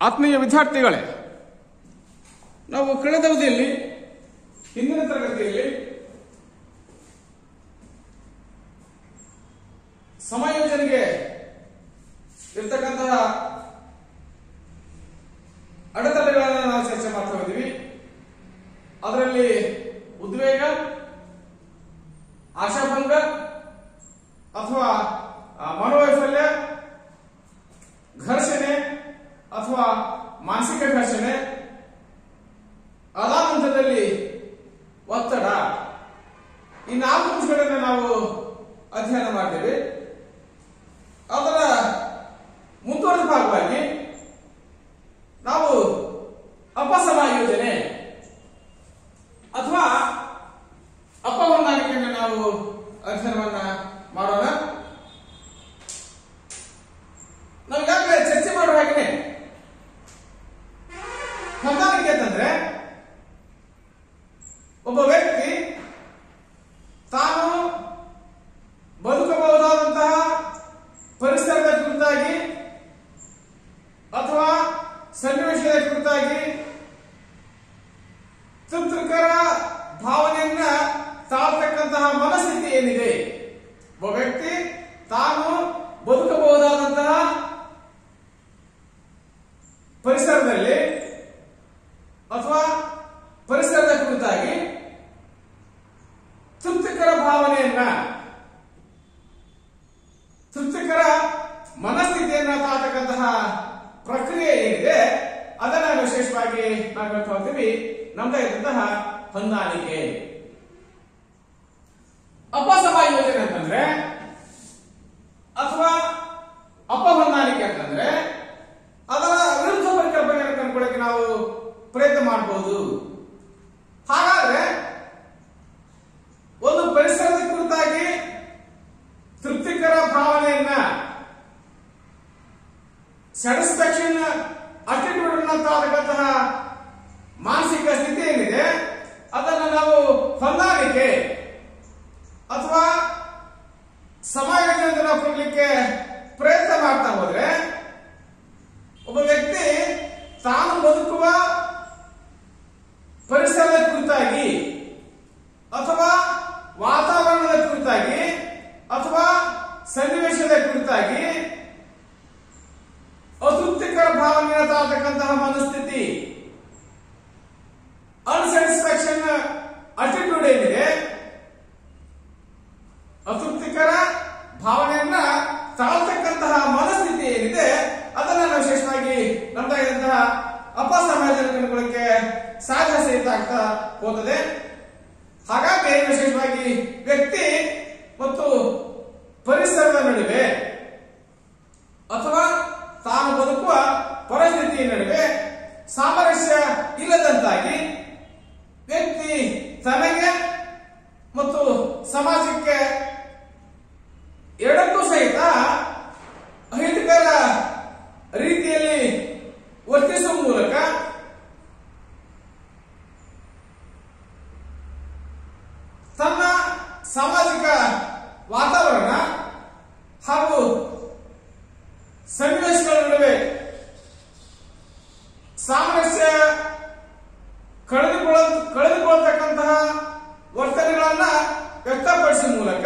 ಆತ್ಮೀಯ ವಿದ್ಯಾರ್ಥಿಗಳೇ ನಾವು ಕಳೆದ ಅವಧಿಯಲ್ಲಿ ಹಿಂದಿನ ತರಗತಿಯಲ್ಲಿ ಸಮಾಯೋಜನೆಗೆ ಇರ್ತಕ್ಕಂತಹ ಅಡೆತಡೆಗಳನ್ನು ನಾವು ಚರ್ಚೆ ಮಾಡ್ತಾ ಇದ್ದೀವಿ ಅದರಲ್ಲಿ ಉದ್ವೇಗ ಆಶಾಭಂಗ ಅಥವಾ ಆ, ಮನೋವೈಫಲ್ಯ ಘರ್ಷಣೆ ಅಥವಾ ಮಾನಸಿಕ ಘರ್ಷಣೆ ಅದಾದ ನಂತರದಲ್ಲಿ ಒತ್ತಡ ಈ ನಾಲ್ಕು ಅಂಶಗಳನ್ನು ನಾವು ಅಧ್ಯಯನ ಮಾಡ್ತೇವೆ ಅದರ ಮುಂದುವರೆದ ಭಾಗವಾಗಿ ನಾವು ಅಪಸಮಾಯೋಜನೆ ಅಥವಾ ಅಪಹೊಂದಾಣಿಕೆಯನ್ನು ನಾವು ಅಧ್ಯಯನವನ್ನ ಮಾಡೋಣ ನಾವು ಈಗಾಗಲೇ ಚರ್ಚೆ ಮಾಡುವ ಹಾಗೆ ಹೊಂದಾಣಿಕೆ ಅಂತಂದ್ರೆ ಒಬ್ಬ ವ್ಯಕ್ತಿ ತಾನು ಬದುಕಬಹುದಾದಂತಹ ಪರಿಸರದ ಕುರಿತಾಗಿ ಅಥವಾ ಸನ್ನಿವೇಶದ ಕುರಿತಾಗಿ ತೃಪ್ತಿಕರ ಭಾವನೆಯನ್ನ ತಾಳ್ತಕ್ಕಂತಹ ಮನಸ್ಥಿತಿ ಏನಿದೆ ಒಬ್ಬ ವ್ಯಕ್ತಿ ತಾನು ಬದುಕಬಹುದಾದಂತಹ ಪರಿಸರದಲ್ಲಿ ಅಥವಾ ಪರಿಸರದ ಕುರಿತಾಗಿ ತೃಪ್ತಿಕರ ಭಾವನೆಯನ್ನ ತೃಪ್ತಿಕರ ಮನಸ್ಥಿತಿಯನ್ನ ತಾಳ್ತಕ್ಕಂತಹ ಪ್ರಕ್ರಿಯೆ ಏನಿದೆ ಅದನ್ನ ವಿಶೇಷವಾಗಿ ನಾವು ಹೇಳ್ತಾ ಹೋಗ್ತೀವಿ ನಮ್ದಾಗಿದ್ದಂತಹ ಹೊಂದಾಣಿಕೆ ಅಪಸಮಾಯೋಜನೆ ಅಂತಂದ್ರೆ ಅಥವಾ ಅಪಹೊಂದಾಣಿಕೆ ಅಂತಂದ್ರೆ ಅದರ ವಿರುದ್ಧ ಪರಿಕಲ್ಪನೆಯನ್ನು ಕಂಡುಕೊಳ್ಳಕ್ಕೆ ನಾವು ಪ್ರಯತ್ನ ಮಾಡಬಹುದು ಹಾಗಾದ್ರೆ ಒಂದು ಪರಿಸರದ ಕುರಿತಾಗಿ ತೃಪ್ತಿಕರ ಭಾವನೆಯನ್ನ ಸ್ಯಾಟಿಸ್ಫ್ಯಾಕ್ಷನ್ ಅಟಿಟ್ಯೂಡ್ ಅನ್ನ ತಾಳತಕ್ಕಂತಹ ಮಾನಸಿಕ ಸ್ಥಿತಿ ಏನಿದೆ ಅದನ್ನು ನಾವು ಹೊಂದಾಣಿಕೆ ಅಥವಾ ಸಮಾಯೋಜನೆ ಅಂತ ನಾವು ಕೊಡ್ಲಿಕ್ಕೆ ಪ್ರಯತ್ನ ಮಾಡ್ತಾ ಹೋದ್ರೆ ಒಬ್ಬ ವ್ಯಕ್ತಿ ತಾನು ಬದುಕುವ ಪರಿಸರದ ಕುರಿತಾಗಿ ಅಥವಾ ವಾತಾವರಣದ ಕುರಿತಾಗಿ ಅಥವಾ ಸನ್ನಿವೇಶದ ಕುರಿತಾಗಿ ಅತೃಪ್ತಿಕರ ಭಾವನೆಯನ್ನು ತಾಳ್ತಕ್ಕಂತಹ ಮನಸ್ಥಿತಿ ಅನ್ಸ್ಯಾಟಿಸ್ಫ್ಯಾಕ್ಷನ್ ಅಟಿಟ್ಯೂಡ್ ಏನಿದೆ ಅತೃಪ್ತಿಕರ ಭಾವನೆಯನ್ನ ತಾಳ್ತಕ್ಕಂತಹ ಮನಸ್ಥಿತಿ ಏನಿದೆ ಅದನ್ನ ನಾವು ವಿಶೇಷವಾಗಿ ನಮ್ದಾಗಿದ್ದಂತಹ ಅಪಸಮಾಜನ ಕಂಡುಕೊಳ್ಳಕ್ಕೆ ಸಾಧ್ಯ ಸಹಿತ ಆಗ್ತಾ ಹೋಗ್ತದೆ ಹಾಗಾಗಿ ವಿಶೇಷವಾಗಿ ವ್ಯಕ್ತಿ ಮತ್ತು ಪರಿಸರದ ನಡುವೆ ಅಥವಾ ತಾನು ಬದುಕುವ ಪರಿಸ್ಥಿತಿಯ ನಡುವೆ ಸಾಮರಸ್ಯ ಇಲ್ಲದಂತಾಗಿ ವ್ಯಕ್ತಿ ತನಗೆ ಮತ್ತು ಸಮಾಜಕ್ಕೆ ಎರಡಕ್ಕೂ ಸಹಿತ ಅಹಿತಕರ ರೀತಿಯಲ್ಲಿ ವರ್ತಿಸುವ ಮೂಲಕ ತನ್ನ ಸಾಮಾಜಿಕ ವಾತಾವರಣ ಹಾಗೂ ಸನ್ನಿವೇಶಗಳ ನಡುವೆ ಸಾಮರಸ್ಯ ಕಳೆದುಕೊಳ್ಳ ಕಳೆದುಕೊಳ್ಳತಕ್ಕಂತಹ ವರ್ತನೆಗಳನ್ನ ವ್ಯಕ್ತಪಡಿಸುವ ಮೂಲಕ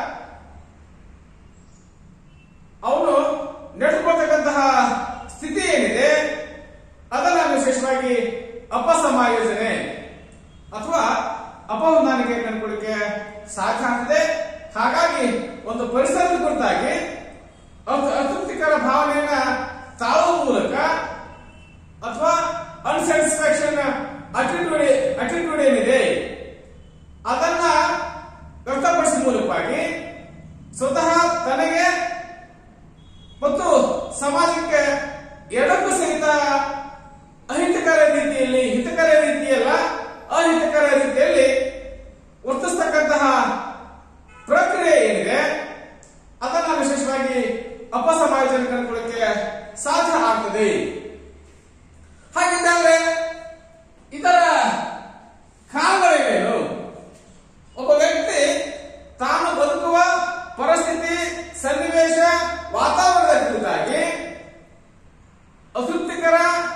ಅವನು ನಡೆದುಕೊಳ್ತಕ್ಕಂತಹ ಸ್ಥಿತಿ ಏನಿದೆ ಅದನ್ನ ವಿಶೇಷವಾಗಿ ಅಪಸಮಾಯೋಜನೆ ಅಥವಾ ಅಪಹೊಂದಾಣಿಕೆ ಕಂಡುಕೊಳ್ಳಿಕ್ಕೆ ಸಾಧ್ಯ ಆಗ್ತದೆ ಹಾಗಾಗಿ ಒಂದು ಪರಿಸರದ ಕುರಿತಾಗಿ ಅತ- ಅತೃಪ್ತಿಕರ ಭಾವನೆಯನ್ನ ತಾಳುವ ಮೂಲಕ ಅಥವಾ ಅನ್ಸ್ಯಾಟಿಸ್ಫ್ಯಾಕ್ಷನ್ ಅಟಿಟ್ಯೂಡ್ ಅಟಿಟ್ಯೂಡ್ ಏನಿದೆ ಅದನ್ನ ವ್ಯಕ್ತಪಡಿಸುವ ಮೂಲಕವಾಗಿ ಸ್ವತಃ ತನಗೆ ಮತ್ತು ಸಮಾಜಕ್ಕೆ ಎರಡಕ್ಕೂ ಸಹಿತ ಅಹಿತಕರ ರೀತಿಯಲ್ಲಿ ಹಿತಕರ ರೀತಿಯಲ್ಲ ಅಹಿತಕರ ರೀತಿಯಲ್ಲಿ ವರ್ತಿಸ್ತಕ್ಕಂತಹ ಪ್ರಕ್ರಿಯೆ ಏನಿದೆ ಅದನ್ನ ವಿಶೇಷವಾಗಿ ಅಪಸಮಾಯೋಜನೆ ಕಂಡುಕೊಳ್ಳಕ್ಕೆ ಸಾಧ್ಯ ಆಗ್ತದೆ ಹಾಗಿದ್ದರೆ ಇದರ ಕಾರಣಗಳೇನು ಒಬ್ಬ ವ್ಯಕ್ತಿ ತಾನು ಬದುಕುವ ಪರಿಸ್ಥಿತಿ ಸನ್ನಿವೇಶ ವಾತಾವರಣದ ಕುರಿತಾಗಿ ಅತೃಪ್ತಿಕರ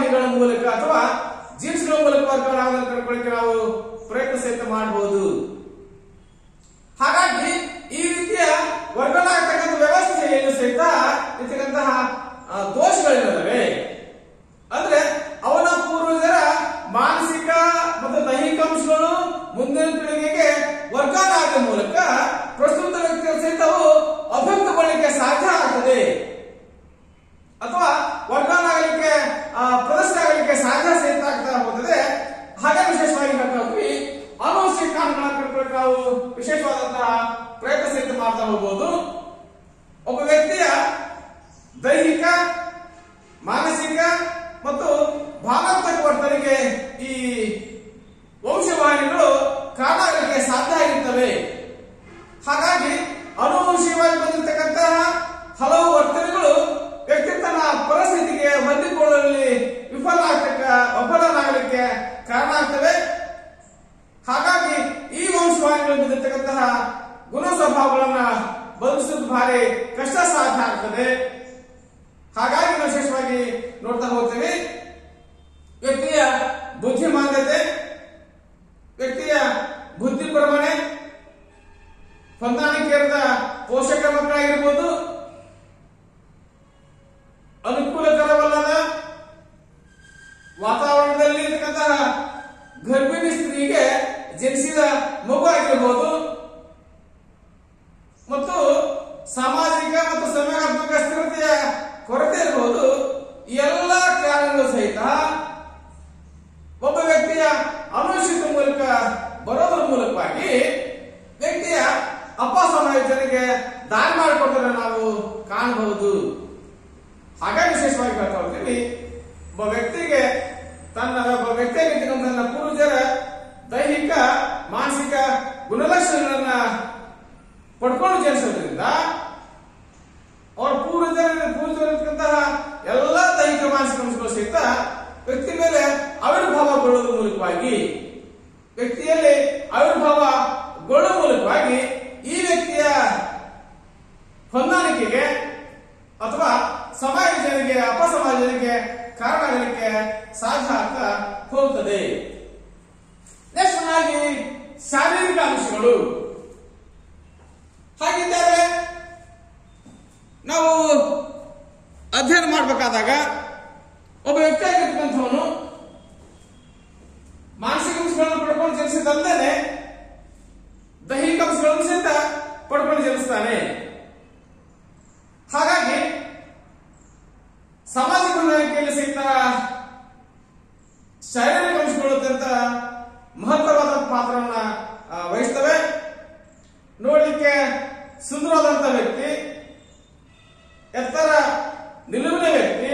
ವಂಶವಾಹಿನಿಗಳ ಮೂಲಕ ಅಥವಾ ಜೀನ್ಸ್ಗಳ ಮೂಲಕ ವರ್ಗಾವಣೆ ಕಳ್ಕೊಳ್ಳಿಕ್ಕೆ ನಾವು ಪ್ರಯತ್ನ ಸಹಿತ ಮಾಡಬಹುದು ಹಾಗಾಗಿ ಈ ರೀತಿಯ ವರ್ಗಾವಣೆ ಆಗ್ತಕ್ಕಂಥ ವ್ಯವಸ್ಥೆಯಲ್ಲಿ ಸಹಿತ ಇರ್ತಕ್ಕಂತಹ ಆ, ದೋಷಗಳಿರುತ್ತವೆ ಅಂದ್ರೆ ಅವನ ಪೂರ್ವಜರ ಮಾನಸಿಕ ಮತ್ತು ದೈಹಿಕ ಅಂಶಗಳು ಮುಂದಿನ ಪೀಳಿಗೆಗೆ ವರ್ಗಾವಣೆ ಆಗುವ ಮೂಲಕ ಪ್ರಸ್ತುತ ವ್ಯಕ್ತಿಯ ಸಹಿತವು ಅಭಿವೃದ್ಧಿಗೊಳ್ಳಲಿಕ್ಕೆ ಸಾಧ್ಯ ಆಗ್ತದೆ ಅಥವಾ ವರ್ಗಾವಣೆ ಆಗಲಿಕ್ಕೆ ಆ, ಪ್ರದರ್ಶನ ಆಗಲಿಕ್ಕೆ ಸಾಧ್ಯ ಸಹಿತ ಆಗ್ತಾ ಹೋಗ್ತದೆ ಹಾಗೆ ವಿಶೇಷವಾಗಿ ಹೇಳ್ತಾ ಹೋದ್ವಿ ಅನುವಂಶಿಕ ಕಾರಣಗಳನ್ನ ಕಂಡುಕೊಳ್ಳಿಕ್ಕೆ ನಾವು ವಿಶೇಷವಾದಂತಹ ಪ್ರಯತ್ನ ಸಹಿತ ಮಾಡ್ತಾ ಹೋಗ್ಬೋದು ಒಬ್ಬ ವ್ಯಕ್ತಿಯ ದೈಹಿಕ ಮಾನಸಿಕ ಮತ್ತು ಭಾವಾತ್ಮಕ ವರ್ತನೆಗೆ ಈ ವಂಶವಾಹಿನಿಗಳು ಕಾರಣ ಆಗಲಿಕ್ಕೆ ಸಾಧ್ಯ ಆಗಿರ್ತವೆ ಹಾಗಾಗಿ ಅನುವಂಶೀಯವಾಗಿ ಬಂದಿರತಕ್ಕಂತಹ ಹಲವು ವರ್ತನೆಗಳು ವ್ಯಕ್ತಿ ತನ್ನ ಪರಿಸ್ಥಿತಿಗೆ ಹೊಂದಿಕೊಳ್ಳಲು ವಿಫಲ ಆಗ್ತಕ್ಕ ವಿಫಲನಾಗಲಿಕ್ಕೆ ಕಾರಣ ಆಗ್ತವೆ ಹಾಗಾಗಿ ಈ ವಂಶವಾಹಿನಿಗಳು ಬಂದಿರತಕ್ಕಂತಹ ಗುಣ ಸ್ವಭಾವಗಳನ್ನ ಬದುಕಿಸೋದು ಭಾರಿ ಕಷ್ಟ ಸಾಧ್ಯ ಆಗ್ತದೆ ಹಾಗಾಗಿ ನಾವು ವಿಶೇಷವಾಗಿ ನೋಡ್ತಾ ಹೋಗ್ತೇವೆ ವ್ಯಕ್ತಿಯ ಬುದ್ಧಿಮಾಂದ್ಯತೆ ವ್ಯಕ್ತಿಯ ಬುದ್ಧಿ ಪ್ರಮಾಣೆ ಹೊಂದಾಣಿಕೆಯರದ ಪೋಷಕ ಮಕ್ಕಳಾಗಿರ್ಬೋದು ಅನುಕೂಲಕರವಲ್ಲದ ವಾತಾವರಣದಲ್ಲಿ ಇರ್ತಕ್ಕಂತಹ ಗರ್ಭಿಣಿ ಸ್ತ್ರೀಗೆ ಜನಿಸಿದ ಮಗು ಆಗಿರಬಹುದು ಮತ್ತು ಸಾಮಾಜಿಕ ಮತ್ತು ಸಂವೇಗಾತ್ಮಕ ಸ್ಥಿರತೆಯ ಕೊರತೆ ಇರಬಹುದು ಈ ಎಲ್ಲ ಕಾರಣಗಳು ಸಹಿತ ಒಬ್ಬ ವ್ಯಕ್ತಿಯ ಅನುಶಿತ ಮೂಲಕ ಬರೋದ್ರ ಮೂಲಕವಾಗಿ ವ್ಯಕ್ತಿಯ ಅಪಸಮಾಯೋಜನೆಗೆ ದಾರಿ ಮಾಡಿಕೊಟ್ಟರೆ ನಾವು ಕಾಣಬಹುದು ಹಾಗಾಗಿ ವಿಶೇಷವಾಗಿ ಹೇಳ್ತಾ ಹೋಗ್ತೀವಿ ಒಬ್ಬ ವ್ಯಕ್ತಿಗೆ ತನ್ನ ಒಬ್ಬ ವ್ಯಕ್ತಿಯಾಗಿರ್ತಕ್ಕಂಥ ತನ್ನ ಪೂರ್ವಜರ ದೈಹಿಕ ಮಾನಸಿಕ ಗುಣಲಕ್ಷಣಗಳನ್ನ ಪಡ್ಕೊಂಡು ಜನಿಸೋದ್ರಿಂದ ಅವರ ಪೂರ್ವಜರ ಪೂರ್ವಜರಿರ್ತಕ್ಕಂತಹ ಎಲ್ಲ ದೈಹಿಕ ಮಾನಸಿಕ ಅಂಶಗಳು ಸಹಿತ ವ್ಯಕ್ತಿ ಮೇಲೆ ಆವಿರ್ಭಾವಗೊಳ್ಳೋದ್ರ ಮೂಲಕವಾಗಿ ವ್ಯಕ್ತಿಯಲ್ಲಿ ಆವಿರ್ಭಾವಗೊಳ್ಳುವ ಮೂಲಕವಾಗಿ ಈ ವ್ಯಕ್ತಿಯ ಹೊಂದಾಣಿಕೆಗೆ ಅಥವಾ ಸಮಾಯೋಜನೆಗೆ ಅಪಸಮಾಯೋಜನೆಗೆ ಕಾರಣ ಆಗಲಿಕ್ಕೆ ಸಾಧ್ಯ ಆಗ್ತಾ ಹೋಗ್ತದೆ ನೆಕ್ಸ್ಟ್ ಆಗಿ ಶಾರೀರಿಕ ಅಂಶಗಳು ಹಾಗಿದ್ದರೆ ನಾವು ಅಧ್ಯಯನ ಮಾಡಬೇಕಾದಾಗ ಒಬ್ಬ ವ್ಯಕ್ತಿ ಆಗಿರ್ತಕ್ಕಂಥವನು ಮಾನಸಿಕ ಅಂಶಗಳನ್ನು ಪಡ್ಕೊಂಡು ಜನಿಸಿದಲ್ಲದೆ ದೈಹಿಕ ಅಂಶಗಳನ್ನು ಸಹಿತ ಪಡ್ಕೊಂಡು ಜನಿಸ್ತಾನೆ ಹಾಗಾಗಿ ಸಾಮಾಜಿಕ ಹೊಂದಾಣಿಕೆಯಲ್ಲಿ ಸಹಿತ ಶಾರೀರಿಕ ಅಂಶಗಳು ಅತ್ಯಂತ ಮಹತ್ವವಾದ ಪಾತ್ರವನ್ನ ಆ, ವಹಿಸ್ತವೆ ನೋಡ್ಲಿಕ್ಕೆ ಸುಂದರವಾದಂತ ವ್ಯಕ್ತಿ ಎತ್ತರ ನಿಲುವಿನ ವ್ಯಕ್ತಿ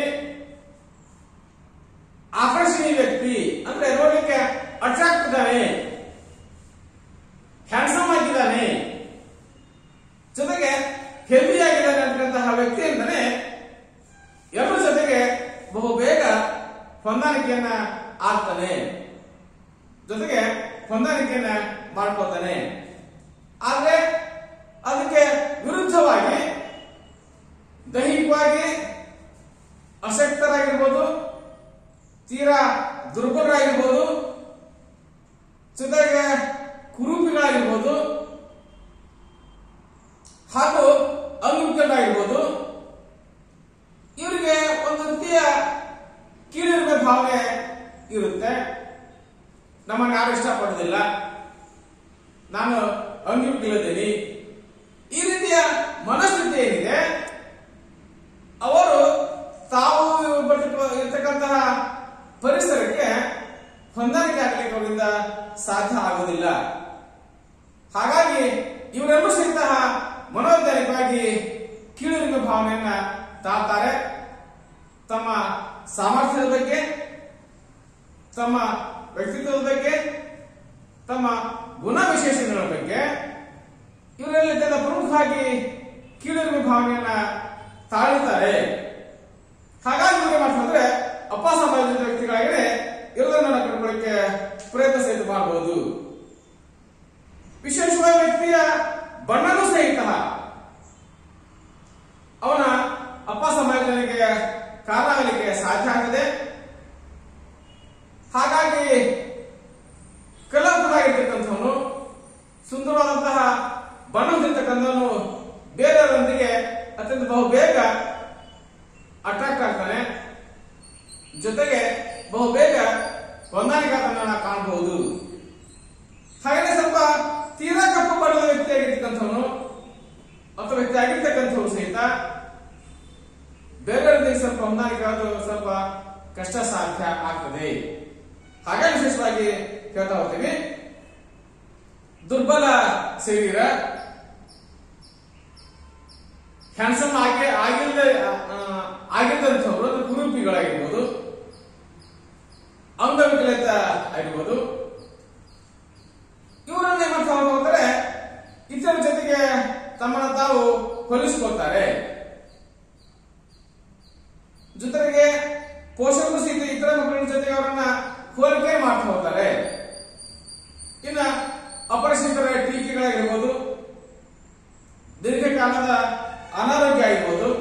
ಆಕರ್ಷಣೀಯ ವ್ಯಕ್ತಿ ಅಂದ್ರೆ ನೋಡ್ಲಿಕ್ಕೆ ಅಟ್ರಾಕ್ಟ್ ಇದ್ದಾನೆ ಹ್ಯಾಂಡ್ಸಮ್ ಆಗಿದ್ದಾನೆ ಜೊತೆಗೆ ಹೆಲ್ದಿ ಆಗಿದ್ದಾನೆ ಅಂತಕ್ಕಂತಹ ವ್ಯಕ್ತಿ ಅಂತಾನೆ ಎಲ್ಲರ ಜೊತೆಗೆ ಬಹು ಬೇಗ ಹೊಂದಾಣಿಕೆಯನ್ನ ಆಗ್ತಾನೆ ಜೊತೆಗೆ ಹೊಂದಾಣಿಕೆಯನ್ನ ಮಾಡ್ಕೊತಾನೆ ಆದ್ರೆ ಅದಕ್ಕೆ ವಿರುದ್ಧವಾಗಿ ದೈಹಿಕವಾಗಿ ಅಶಕ್ತರಾಗಿರ್ಬೋದು ತೀರಾ ದುರ್ಬಲರಾಗಿರ್ಬೋದು ಜೊತೆಗೆ ಕುರೂಪಿಗಳಾಗಿರ್ಬೋದು ಹಾಗೂ ಅಂಗವಿಕಲರಾಗಿರ್ಬೋದು ಇವರಿಗೆ ಒಂದು ರೀತಿಯ ಕೀಳಿರಿಮೆ ಭಾವನೆ ಇರುತ್ತೆ ನಮ್ಮನ್ನು ಯಾರು ಇಷ್ಟಪಡೋದಿಲ್ಲ ನಾನು ಅಂಗವಿಕಲಿದ್ದೀನಿ ಈ ರೀತಿಯ ಮನಸ್ಥಿತಿ ಏನಿದೆ ಅವರು ತಾವು ಬದುಕು- ಇರ್ತಕ್ಕಂತಹ ಪರಿಸರಕ್ಕೆ ಹೊಂದಾಣಿಕೆ ಆಗಲಿಕ್ಕೆ ಅವರಿಂದ ಸಾಧ್ಯ ಆಗುವುದಿಲ್ಲ ಹಾಗಾಗಿ ಇವರೆಲ್ಲರೂ ಸಹಿತ ಮನೋವೈಜ್ಞಾನಿಕವಾಗಿ ಕೀಳಿರಿಮೆ ಭಾವನೆಯನ್ನ ತಾಳ್ತಾರೆ ತಮ್ಮ ಸಾಮರ್ಥ್ಯದ ಬಗ್ಗೆ ತಮ್ಮ ವ್ಯಕ್ತಿತ್ವದ ಬಗ್ಗೆ ತಮ್ಮ ಗುಣ ವಿಶೇಷಗಳ ಬಗ್ಗೆ ಇವರೆಲ್ಲ ಅತ್ಯಂತ ಪ್ರಮುಖವಾಗಿ ಕೀಳಿರಿಮೆ ಭಾವನೆಯನ್ನ ತಾಳುತ್ತಾರೆ ಹಾಗಾಗಿ ಇವ್ರು ಮಾಡ್ತಾರೆ ಅಪಸಮಾಜಿತ ವ್ಯಕ್ತಿಗಳಾಗಿದೆ ಇರೋದನ್ನ ಕಂಡುಕೊಳ್ಳಕ್ಕೆ ಪ್ರಯತ್ನ ಸಹಿತ ಮಾಡಬಹುದು ವಿಶೇಷವಾದ ವ್ಯಕ್ತಿಯ ಬಣ್ಣನೂ ಸಹಿತ ಅವನ ಅಪಸಮಾಜನೆಗೆ ಕಾರಣ ಆಗಲಿಕ್ಕೆ ಸಾಧ್ಯ ಆಗದೆ ಬಹು ಬೇಗ ಹೊಂದಾಣಿಕೆಯನ್ನು ನಾವು ಕಾಣಬಹುದು ಹಾಗೆ ಸ್ವಲ್ಪ ತೀರಾ ಕಪ್ಪು ಬಣ್ಣದ ವ್ಯಕ್ತಿ ಆಗಿರ್ತಕ್ಕಂಥವನು ಅಥವಾ ವ್ಯಕ್ತಿ ಆಗಿರ್ತಕ್ಕಂಥವ್ರು ಸಹಿತ ಬೇರೆಯವರಿಗೆ ಸ್ವಲ್ಪ ಹೊಂದಾಣಿಕೆ ಆಗೋದು ಸ್ವಲ್ಪ ಕಷ್ಟ ಸಾಧ್ಯ ಆಗ್ತದೆ ಹಾಗಾಗಿ ವಿಶೇಷವಾಗಿ ಕೇಳ್ತಾ ಹೋಗ್ತೀವಿ ದುರ್ಬಲ ಶರೀರ ಹ್ಯಾಂಡ್ಸಮ್ ಆಗಿ ಆಗಿಲ್ಲದೆ ಆಗಿದ್ದಂಥವ್ರು ಅದು ಕುರೂಪಿಗಳಾಗಿರ್ಬೋದು ಅಂಗವಿಕಲಿತ ಆಗಿರ್ಬೋದು ಇವರನ್ನ ಏನ್ ಮಾಡ್ತಾ ಹೋಗ್ತಾರೆ ಇತರ ಜೊತೆಗೆ ತಮ್ಮನ್ನ ತಾವು ಹೋಲಿಸ್ಕೊಳ್ತಾರೆ ಜೊತೆಗೆ ಪೋಷಕರು ಸಹಿತ ಇತರ ಮಕ್ಕಳ ಜೊತೆಗೆ ಅವರನ್ನ ಹೋಲಿಕೆ ಮಾಡ್ತಾ ಹೋಗ್ತಾರೆ ಇನ್ನ ಅಪರಿಚಿತರ ಟೀಕೆಗಳಾಗಿರ್ಬೋದು ದೀರ್ಘಕಾಲದ ಅನಾರೋಗ್ಯ ಆಗಿರ್ಬೋದು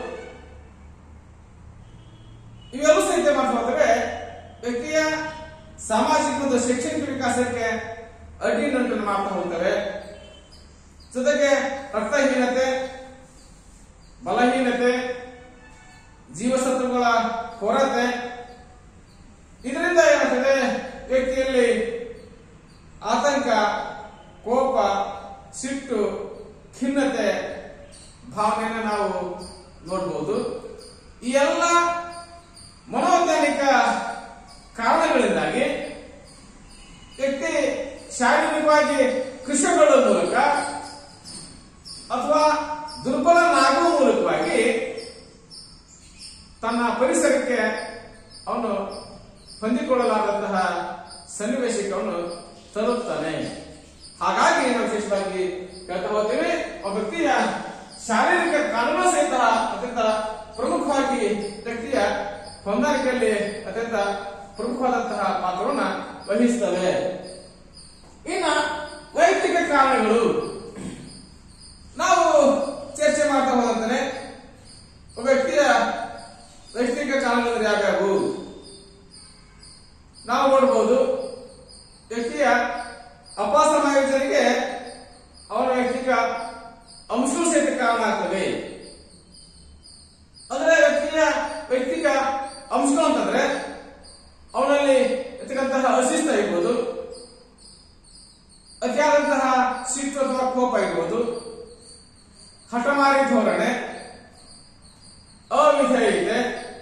ಇವೆಲ್ಲವೂ ಸಹಿತ ಮಾಡ್ತಾ ಹೋದರೆ ವ್ಯಕ್ತಿಯ ಸಾಮಾಜಿಕ ಮತ್ತು ಶೈಕ್ಷಣಿಕ ವಿಕಾಸಕ್ಕೆ ಅಡ್ಡಿನಂಟನ್ನು ಮಾಡ್ತಾ ಹೋಗ್ತವೆ ಜೊತೆಗೆ ರಕ್ತಹೀನತೆ ಬಲಹೀನತೆ ಜೀವಸತ್ವಗಳ ಕೊರತೆ ಇದರಿಂದ ಏನಾಗ್ತದೆ ವ್ಯಕ್ತಿಯಲ್ಲಿ ಆತಂಕ ಕೋಪ ಸಿಟ್ಟು ಖಿನ್ನತೆ ಭಾವನೆಯನ್ನು ನಾವು ನೋಡಬಹುದು ಈ ಎಲ್ಲ ಮನೋವೈಜ್ಞಾನಿಕ ಕಾರಣಗಳಿಂದಾಗಿ ವ್ಯಕ್ತಿ ಶಾರೀರಿಕವಾಗಿ ಕೃಷಿಗೊಳ್ಳುವ ಮೂಲಕ ಅಥವಾ ದುರ್ಬಲನಾಗುವ ಮೂಲಕವಾಗಿ ತನ್ನ ಪರಿಸರಕ್ಕೆ ಅವನು ಹೊಂದಿಕೊಳ್ಳಲಾದಂತಹ ಸನ್ನಿವೇಶಕ್ಕೆ ಅವನು ತರುತ್ತಾನೆ ಹಾಗಾಗಿ ನಾವು ವಿಶೇಷವಾಗಿ ಹೇಳ್ತಾ ಹೋಗ್ತೇವೆ ಒಬ್ಬ ವ್ಯಕ್ತಿಯ ಶಾರೀರಿಕ ಕಾನೂನು ಸಹಿತ ಅತ್ಯಂತ ಪ್ರಮುಖವಾಗಿ ವ್ಯಕ್ತಿಯ ಹೊಂದಾಣಿಕೆಯಲ್ಲಿ ಅತ್ಯಂತ ಪ್ರಮುಖವಾದಂತಹ ಪಾತ್ರವನ್ನ ವಹಿಸ್ತವೆ ಇನ್ನ ವೈಯಕ್ತಿಕ ಕಾರಣಗಳು ನಾವು ಚರ್ಚೆ ಮಾಡ್ತಾ ಹೋದಂತಾನೆ ಒಬ್ಬ ವ್ಯಕ್ತಿಯ ವೈಯಕ್ತಿಕ ಕಾರಣಗಳು ಯಾವ್ಯಾವು ನಾವು ನೋಡಬಹುದು ವ್ಯಕ್ತಿಯ ಅಪಸಮಾಯೋಜನೆಗೆ ಅವರ ವೈಯಕ್ತಿಕ ಅಂಶಗಳು ಸಹಿತ ಕಾರಣ ಆಗ್ತವೆ ಅಂದ್ರೆ ವ್ಯಕ್ತಿಯ ವೈಯಕ್ತಿಕ ಅಂಶಗಳು ಅಂತಂದ್ರೆ ಅವನಲ್ಲಿ ಇರ್ತಕ್ಕಂತಹ ಅಶಿಸ್ತ ಇರ್ಬೋದು ಅತಿಯಾದಂತಹ ಸಿಟ್ಟು ಅಥವಾ ಕೋಪ ಇರ್ಬೋದು ಹಠಮಾರಿ ಧೋರಣೆ ಅವಿಧೇಯತೆ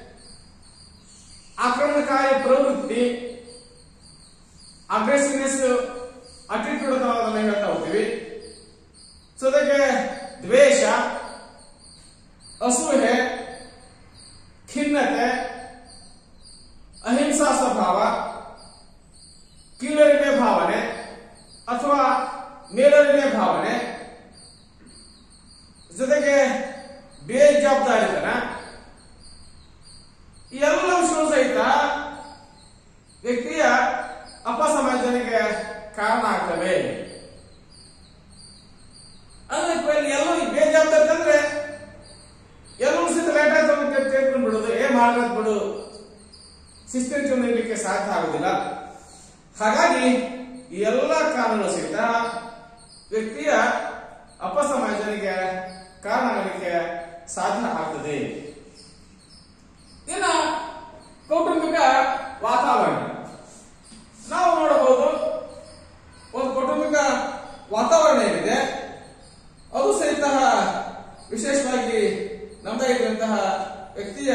ಆಕ್ರಮಣಕಾರಿ ಪ್ರವೃತ್ತಿ ಅಗ್ರೆಸಿವ್ನೆಸ್ ಅಟಿಟ್ಯೂಡ್ ಅಂತ ನಾವೆಲ್ಲ ಹೇಳ್ತಾ ಹೋಗ್ತೀವಿ ಜೊತೆಗೆ ದ್ವೇಷ ಅಸೂಹೆ ಖಿನ್ನತೆ ಅಹಿಂಸಾ ಸ್ವಭಾವ ಕೀಳರಿಮೆ ಭಾವನೆ ಅಥವಾ ಮೇಲರಿಮೆ ಭಾವನೆ ಜೊತೆಗೆ ಬೇಜವಾಬ್ದಾರಿತನ ಈ ಎಲ್ಲ ಅಂಶಗಳು ಸಹಿತ ವ್ಯಕ್ತಿಯ ಅಪಸಮಾಜನೆಗೆ ಕಾರಣ ಆಗ್ತವೆ ಅಂದ್ರೆ ಇಲ್ಲಿ ಎಲ್ಲೂ ಈ ಬೇಜವಾಬ್ದಾರಿ ಅಂದ್ರೆ ಎಲ್ಲರೂ ಸಹಿತ ಲೇಟ್ ಆಯ್ತು ತೆಗೆದುಕೊಂಡು ಬಿಡೋದು ಏನ್ ಮಾಡ್ಬೇಕು ಬಿಡು ಶಿಸ್ತಿನ ಜೀವನ ಇರ್ಲಿಕ್ಕೆ ಸಾಧ್ಯ ಆಗುದಿಲ್ಲ ಹಾಗಾಗಿ ಈ ಎಲ್ಲ ಕಾರಣಗಳು ಸಹಿತ ವ್ಯಕ್ತಿಯ ಅಪಸಮಾಜನೆಗೆ ಕಾರಣ ಆಗಲಿಕ್ಕೆ ಸಾಧ್ಯ ಆಗ್ತದೆ ಇನ್ನು ಕೌಟುಂಬಿಕ ವಾತಾವರಣ ನಾವು ನೋಡಬಹುದು ಒಂದು ಕೌಟುಂಬಿಕ ವಾತಾವರಣ ಏನಿದೆ ಅದು ಸಹಿತ ವಿಶೇಷವಾಗಿ ನಮ್ಮದಾಗಿರುವಂತಹ ವ್ಯಕ್ತಿಯ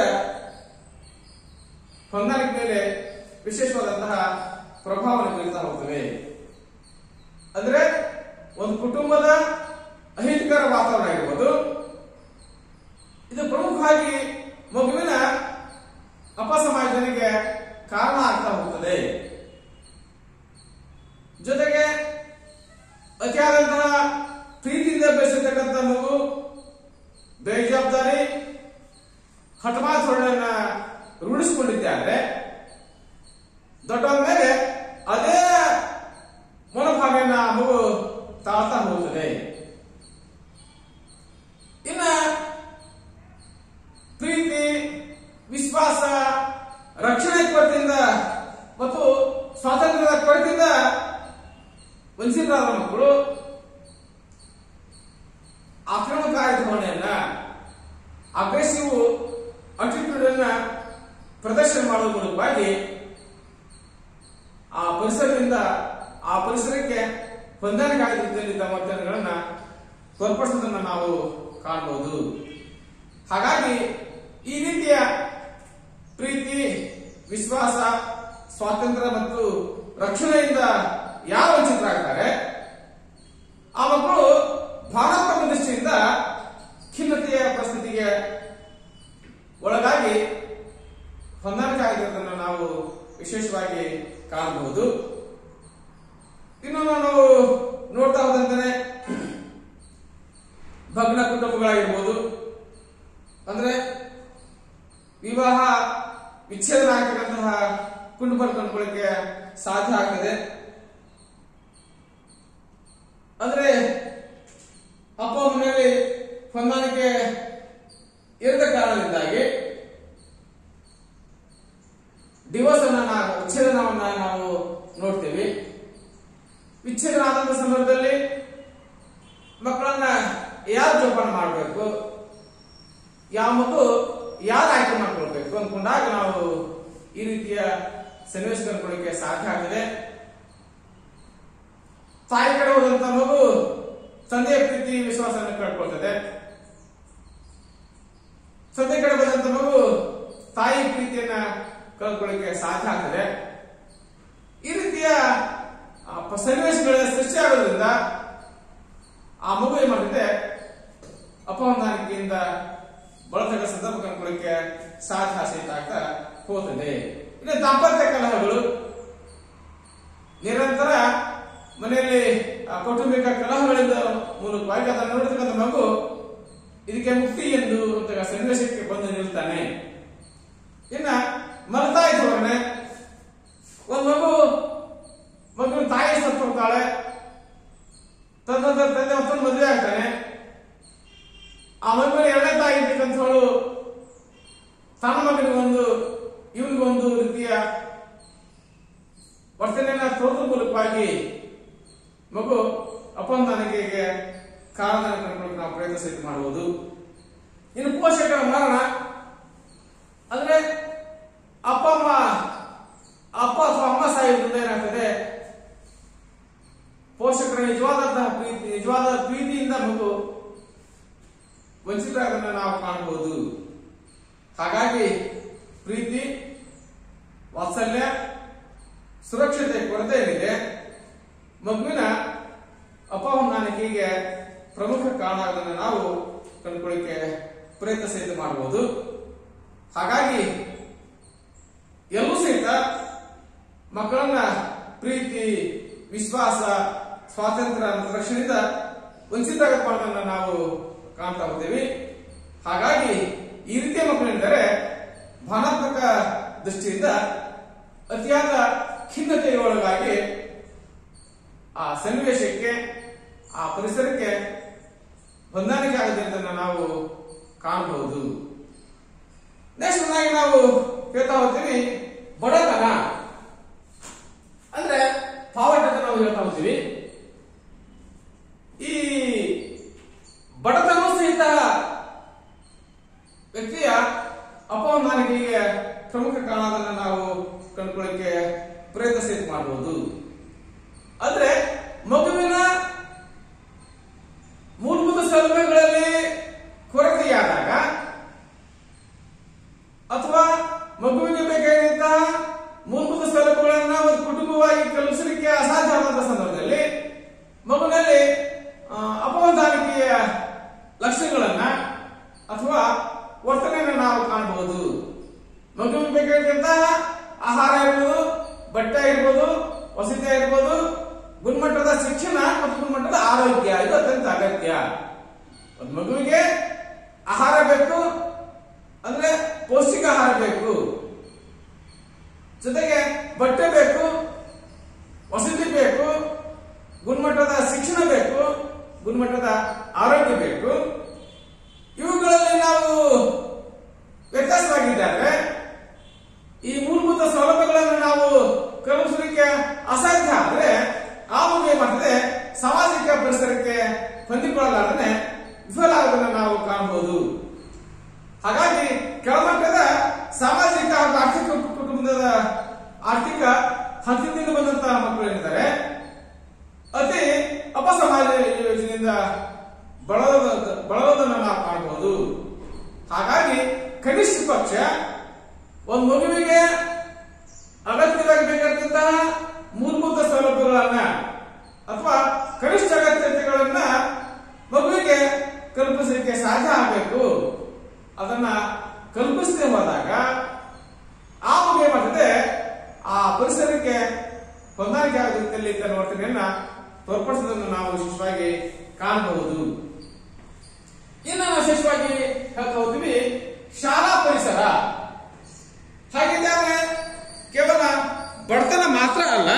ಹೊಂದಾಣಿಕೆ ಮೇಲೆ ವಿಶೇಷವಾದಂತಹ ಪ್ರಭಾವವನ್ನು ಬೀರ್ತಾ ಹೋಗ್ತವೆ ಅಂದ್ರೆ ಒಂದು ಕುಟುಂಬದ ಅಹಿತಕರ ವಾತಾವರಣ ಇರ್ಬೋದು ಇದು ಪ್ರಮುಖವಾಗಿ ಮಗುವಿನ ಅಪಸಮಾಜನೆಗೆ ಕಾರಣ ಆಗ್ತಾ ಹೋಗ್ತದೆ ಜೊತೆಗೆ ಅತಿಯಾದಂತಹ ಪ್ರೀತಿಯಿಂದ ಬೆಳೆಸಿರ್ತಕ್ಕಂಥ ಮಗು ಬೇಜವಾಬ್ದಾರಿ ಹಠಮಾ ಧೋರಣೆಯನ್ನ ರೂಢಿಸಿಕೊಂಡಿದ್ದೆ ಆದ್ರೆ ದೊಡ್ಡವರ ಮೇಲೆ ಅದೇ ಮನೋಭಾವನೆಯನ್ನ ಆ ಮಗು ತಾಳ್ತಾ ಹೋಗ್ತದೆ ಇನ್ನ ಪ್ರೀತಿ ವಿಶ್ವಾಸ ರಕ್ಷಣೆ ಕೊರತೆಯಿಂದ ಮತ್ತು ಸ್ವಾತಂತ್ರ್ಯದ ಕೊರತೆಯಿಂದ ವಂಚಿತರಾದ ಮಕ್ಕಳು ಆಕ್ರಮಣಕಾರಿ ಧೋರಣೆಯನ್ನ ಅಗ್ರೆಸಿವ್ ಅಟಿಟ್ಯೂಡ್ ಅನ್ನ ಪ್ರದರ್ಶನ ಮಾಡುವ ಮೂಲಕವಾಗಿ ಪರಿಸರದಿಂದ ಆ ಪರಿಸರಕ್ಕೆ ಹೊಂದಾಣಿಕೆ ಆದ ರೀತಿಯಲ್ಲಿ ತಮ್ಮ ವರ್ತನೆಗಳನ್ನ ತೋರ್ಪಡಿಸೋದನ್ನ ನಾವು ಕಾಣಬಹುದು ಹಾಗಾಗಿ ಈ ರೀತಿಯ ಪ್ರೀತಿ ವಿಶ್ವಾಸ ಸ್ವಾತಂತ್ರ್ಯ ಮತ್ತು ರಕ್ಷಣೆಯಿಂದ ಯಾವ ವಂಚಿತರಾಗ್ತಾರೆ ಆ ಮಕ್ಕಳು ಭಾವನಾತ್ಮಕ ದೃಷ್ಟಿಯಿಂದ ಖಿನ್ನತೆಯ ಪರಿಸ್ಥಿತಿಗೆ ಒಳಗಾಗಿ ಹೊಂದಾಣಿಕೆ ಆಗಿರೋದನ್ನು ನಾವು ವಿಶೇಷವಾಗಿ ಕಾಣಬಹುದು ಇನ್ನು ನಾವು ನೋಡ್ತಾ ಹೋದಂತಾನೆ ಭಗ್ನ ಕುಟುಂಬಗಳಾಗಿರ್ಬೋದು ಅಂದ್ರೆ ವಿವಾಹ ವಿಚ್ಛೇದನ ಆಗ್ತಕ್ಕಂತಹ ಕುಟುಂಬ ಕಂಡುಕೊಳ್ಳಿಕ್ಕೆ ಸಾಧ್ಯ ಆಗ್ತದೆ ಅಂದ್ರೆ ಅಪ್ಪ ಮನೆಯಲ್ಲಿ ಹೊಂದಾಣಿಕೆ ಇರದ ಕಾರಣದಿಂದಾಗಿ ಡಿವೋರ್ಸ್ ಅನ್ನ ನಾವು ವಿಚ್ಛೇದನವನ್ನ ನಾವು ನೋಡ್ತೀವಿ ವಿಚ್ಛೇದನ ಆದಂತ ಸಂದರ್ಭದಲ್ಲಿ ಮಕ್ಕಳನ್ನ ಯಾರು ಜೋಪಾನ ಮಾಡಬೇಕು ಯಾವ ಮಗು ಯಾರು ಆಯ್ಕೆ ಮಾಡ್ಕೊಳ್ಬೇಕು ಅಂದ್ಕೊಂಡಾಗ ನಾವು ಈ ರೀತಿಯ ಸನ್ನಿವೇಶ ಕಂಡುಕೊಳ್ಳಿಕ್ಕೆ ಸಾಧ್ಯ ಆಗ್ತದೆ ತಾಯಿ ಕಡೆ ಹೋದಂತ ಮಗು ತಂದೆಯ ಪ್ರೀತಿ ವಿಶ್ವಾಸವನ್ನು ಕಳ್ಕೊಳ್ತದೆ ತಂದೆ ಕಡೆ ಬಂದಂತ ಮಗು ತಾಯಿ ಪ್ರೀತಿಯನ್ನ ಕಳ್ಕೊಳ್ಳಿಕ್ಕೆ ಸಾಧ್ಯ ಆಗ್ತದೆ ಈ ರೀತಿಯ ಆ, ಪ- ಸನ್ನಿವೇಶಗಳ ಸೃಷ್ಟಿ ಆಗೋದ್ರಿಂದ ಆ ಮಗು ಏನ್ ಮಾಡ್ತಿದೆ ಅಪಹೊಂದಾಣಿಕೆಯಿಂದ ಬಳತಕ್ಕ ಸಂದರ್ಭ ಕಂಡುಕೊಳ್ಳಿಕ್ಕೆ ಸಾಧ್ಯ ಸಹಿತ ಆಗ್ತಾ ಹೋಗ್ತದೆ ಇನ್ನು ದಾಂಪತ್ಯ ಕಲಹಗಳು ನಿರಂತರ ಮನೆಯಲ್ಲಿ ಆ ಕೌಟುಂಬಿಕ ಕಲಹಗಳಿಂದ ಮೂಲಕವಾಗಿ ಅದನ್ನು ನೋಡತಕ್ಕಂಥ ಮಗು ಇದಕ್ಕೆ ಮುಕ್ತಿ ಎಂದು ಅಂತ ಸನ್ನಿವೇಶಕ್ಕೆ ಬಂದು ನಿಲ್ತಾನೆ ಇನ್ನ ಮಲತಾಯಿ ಧೋರಣೆ ಒಂದು ಮಗು ಮಗುವಿನ ತಾಯಿ ಸತ್ತು ಹೋಗ್ತಾಳೆ ತದನಂತರ ತಂದೆ ಮತ್ತೊಂದು ಮದುವೆ ಆಗ್ತಾನೆ ಆ ಮಗುವಿನ ಎರಡನೇ ತಾಯಿ ಇರ್ತಕ್ಕಂಥವಳು ತನ್ನ ಮಗನಿಗೊಂದು ಇವನಿಗೊಂದು ರೀತಿಯ ವರ್ತನೆಯನ್ನ ತೋರಿದ ಮೂಲಕವಾಗಿ ಮಗು ಅಪಂದಾನಿಕೆಗೆ ಕಾರಣ ಕಂಡುಕೊಳ್ಳಕ್ಕೆ ನಾವು ಪ್ರಯತ್ನ ಸಹಿತ ಮಾಡಬಹುದು ಇನ್ನು ಪೋಷಕರ ಮರಣ ಅಂದ್ರೆ ಅಪ್ಪ ಅಮ್ಮ ಅಪ್ಪ ಅಥವಾ ಅಮ್ಮ ಸಾಯುವುದರಿಂದ ಏನಾಗ್ತದೆ ಪೋಷಕರ ನಿಜವಾದಂತಹ ಪ್ರೀತಿ ನಿಜವಾದ ಪ್ರೀತಿಯಿಂದ ಮಗು ವಂಚಿತರಾಗೋದನ್ನ ನಾವು ಕಾಣಬಹುದು ಹಾಗಾಗಿ ಪ್ರೀತಿ ವಾತ್ಸಲ್ಯ ಸುರಕ್ಷತೆ ಕೊರತೆ ಏನಿದೆ ಮಗುವಿನ ಅಪಹೊಂದಾಣಿಕೆಗೆ ಪ್ರಮುಖ ಕಾರಣ ಆಗೋದನ್ನ ನಾವು ಕಂಡುಕೊಳ್ಳಿಕ್ಕೆ ಪ್ರಯತ್ನ ಸಹಿತ ಮಾಡಬಹುದು ಹಾಗಾಗಿ ಎಲ್ಲೂ ಸಹಿತ ಮಕ್ಕಳನ್ನ ಪ್ರೀತಿ ವಿಶ್ವಾಸ ಸ್ವಾತಂತ್ರ್ಯ ಮತ್ತು ರಕ್ಷಣೆಯಿಂದ ವಂಚಿತ ಮಾಡೋದನ್ನ ನಾವು ಕಾಣ್ತಾ ಹೋಗ್ತೇವೆ ಹಾಗಾಗಿ ಈ ರೀತಿಯ ಮಕ್ಕಳೆಂದರೆ ಭಾವನಾತ್ಮಕ ದೃಷ್ಟಿಯಿಂದ ಅತಿಯಾದ ಖಿನ್ನತೆಗೆ ಒಳಗಾಗಿ ಆ ಸನ್ನಿವೇಶಕ್ಕೆ ಆ ಪರಿಸರಕ್ಕೆ ಹೊಂದಾಣಿಕೆ ಆಗದಿರೋದನ್ನ ನಾವು ಕಾಣಬಹುದು ನೆಕ್ಸ್ಟ್ ಆಗಿ ನಾವು ಹೇಳ್ತಾ ಹೋಗ್ತೀವಿ ಬಡತನ ಅಂದ್ರೆ ಪಾವರ್ಟಿ ಅಂತ ನಾವು ಹೇಳ್ತಾ ಹೋಗ್ತೀವಿ ಈ ಬಡತನ ಸಹಿತ ವ್ಯಕ್ತಿಯ ಅಪಹೊಂದಾಣಿಕೆಗೆ ಪ್ರಮುಖ ಕಾರಣದನ್ನ ನಾವು ಕಂಡುಕೊಳ್ಳಿಕ್ಕೆ ಪ್ರಯತ್ನ ಸಹಿತ ಮಾಡಬಹುದು ಅಂದ್ರೆ ಮಗುವಿನ ಮೂಲಭೂತ ಸೌಲಭ್ಯಗಳಲ್ಲಿ ಕೊರತೆಯಾದಾಗ ಅಥವಾ ಮಗುವಿಗೆ ಬೇಕಾದಂತಹ ಮೂಲಭೂತ ಸೌಲಭ್ಯಗಳನ್ನ ಒಂದು ಕುಟುಂಬವಾಗಿ ಕಲ್ಪಿಸಲಿಕ್ಕೆ ಅಸಾಧ್ಯವಾದಂತಹ ಸಂದರ್ಭದಲ್ಲಿ ಮಗುವಿನಲ್ಲಿ ಆ, ಅಪಹೊಂದಾಣಿಕೆಯ ಲಕ್ಷಣಗಳನ್ನ ಅಥವಾ ವರ್ತನೆಯನ್ನು ನಾವು ಕಾಣಬಹುದು ಮಗುವಿಗೆ ಬೇಕಾದಂತಹ ಆಹಾರ ಇರ್ಬೋದು ಬಟ್ಟೆ ಇರ್ಬೋದು ವಸತಿ ಇರ್ಬೋದು ಗುಣಮಟ್ಟದ ಶಿಕ್ಷಣ ಮತ್ತು ಗುಣಮಟ್ಟದ ಆರೋಗ್ಯ ಇದು ಅತ್ಯಂತ ಅಗತ್ಯ ಒಂದು ಮಗುವಿಗೆ ಆಹಾರ ಬೇಕು ಅಂದ್ರೆ ಪೌಷ್ಟಿಕ ಆಹಾರ ಬೇಕು ಜೊತೆಗೆ ಬಟ್ಟೆ ಬೇಕು ವಸತಿ ಬೇಕು ಗುಣಮಟ್ಟದ ಶಿಕ್ಷಣ ಬೇಕು ಗುಣಮಟ್ಟದ ಆರೋಗ್ಯ ಬೇಕು ಇವುಗಳಲ್ಲಿ ನಾವು ವ್ಯತ್ಯಾಸವಾಗಿದ್ದಾರೆ ಈ ಮೂಲಭೂತ ಸೌಲಭ್ಯಗಳನ್ನು ನಾವು ಕಲ್ಪಿಸಲಿಕ್ಕೆ ಅಸಾಧ್ಯ ಆದ್ರೆ ಆ ಮಗು ಏನ್ ಮಾಡ್ತದೆ ಸಾಮಾಜಿಕ ಪರಿಸರಕ್ಕೆ ಹೊಂದಿಕೊಳ್ಳಲಾರದೆ ವಿಫಲ ಆಗೋದನ್ನ ನಾವು ಕಾಣಬಹುದು ಹಾಗಾಗಿ ಕೆಳಮಟ್ಟದ ಸಾಮಾಜಿಕ ಹಾಗೂ ಆರ್ಥಿಕ ಕುಟುಂಬದ ಆರ್ಥಿಕ ಹತ್ತಿರದಿಂದ ಬಂದಂತಹ ಮಕ್ಕಳು ಏನಿದ್ದಾರೆ ಅತಿ ಅಪಸಮಾಜ ಯೋಜನೆಯಿಂದ ಬಳಲದ ಬಳಲೋದನ್ನು ನಾವು ಕಾಣಬಹುದು ಹಾಗಾಗಿ ಕನಿಷ್ಠ ಪಕ್ಷ ಒಂದು ಮಗುವಿಗೆ ಅಗತ್ಯವಾಗಿ ಬೇಕಾದಂತಹ ಮೂಲಭೂತ ಸೌಲಭ್ಯಗಳನ್ನ ಅಥವಾ ಕನಿಷ್ಠ ಅಗತ್ಯತೆಗಳನ್ನ ಮಗುವಿಗೆ ಕಲ್ಪಿಸಲಿಕ್ಕೆ ಸಾಧ್ಯ ಆಗಬೇಕು ಅದನ್ನ ಕಲ್ಪಿಸದೆ ಹೋದಾಗ ಆ ಮಗು ಏನ್ ಮಾಡ್ತದೆ ಆ ಪರಿಸರಕ್ಕೆ ಹೊಂದಾಣಿಕೆ ಆಗೋ ರೀತಿಯಲ್ಲಿ ತನ್ನ ವರ್ತನೆಯನ್ನ ತೋರ್ಪಡಿಸೋದನ್ನು ನಾವು ವಿಶೇಷವಾಗಿ ಕಾಣಬಹುದು ಇನ್ನು ನಾವು ವಿಶೇಷವಾಗಿ ಹೇಳ್ತಾ ಹೋಗ್ತೀವಿ ಶಾಲಾ ಪರಿಸರ ಹಾಗಿದ್ದಾಗ ಕೇವಲ ಬಡತನ ಮಾತ್ರ ಅಲ್ಲ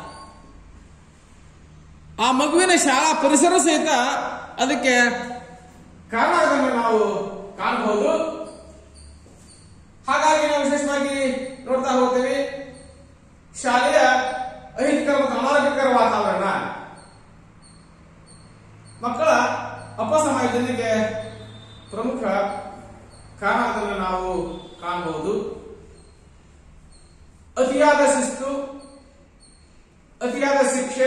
ಆ ಮಗುವಿನ ಶಾಲಾ ಪರಿಸರ ಸಹಿತ ಅದಕ್ಕೆ ಕಾರಣ ಆಗೋದನ್ನು ನಾವು ಕಾಣಬಹುದು ಹಾಗಾಗಿ ನಾವು ವಿಶೇಷವಾಗಿ ನೋಡ್ತಾ ಹೋಗ್ತೇವೆ ಶಾಲೆಯ ಅಹಿತಕರ ಮತ್ತು ಅನಾರೋಗ್ಯಕರ ವಾತಾವರಣ ಮಕ್ಕಳ ಅಪಸಮಾಯೋಜನೆಗೆ ಪ್ರಮುಖ ಕಾರಣವನ್ನು ನಾವು ಕಾಣಬಹುದು ಅತಿಯಾದ ಶಿಸ್ತು ಅತಿಯಾದ ಶಿಕ್ಷೆ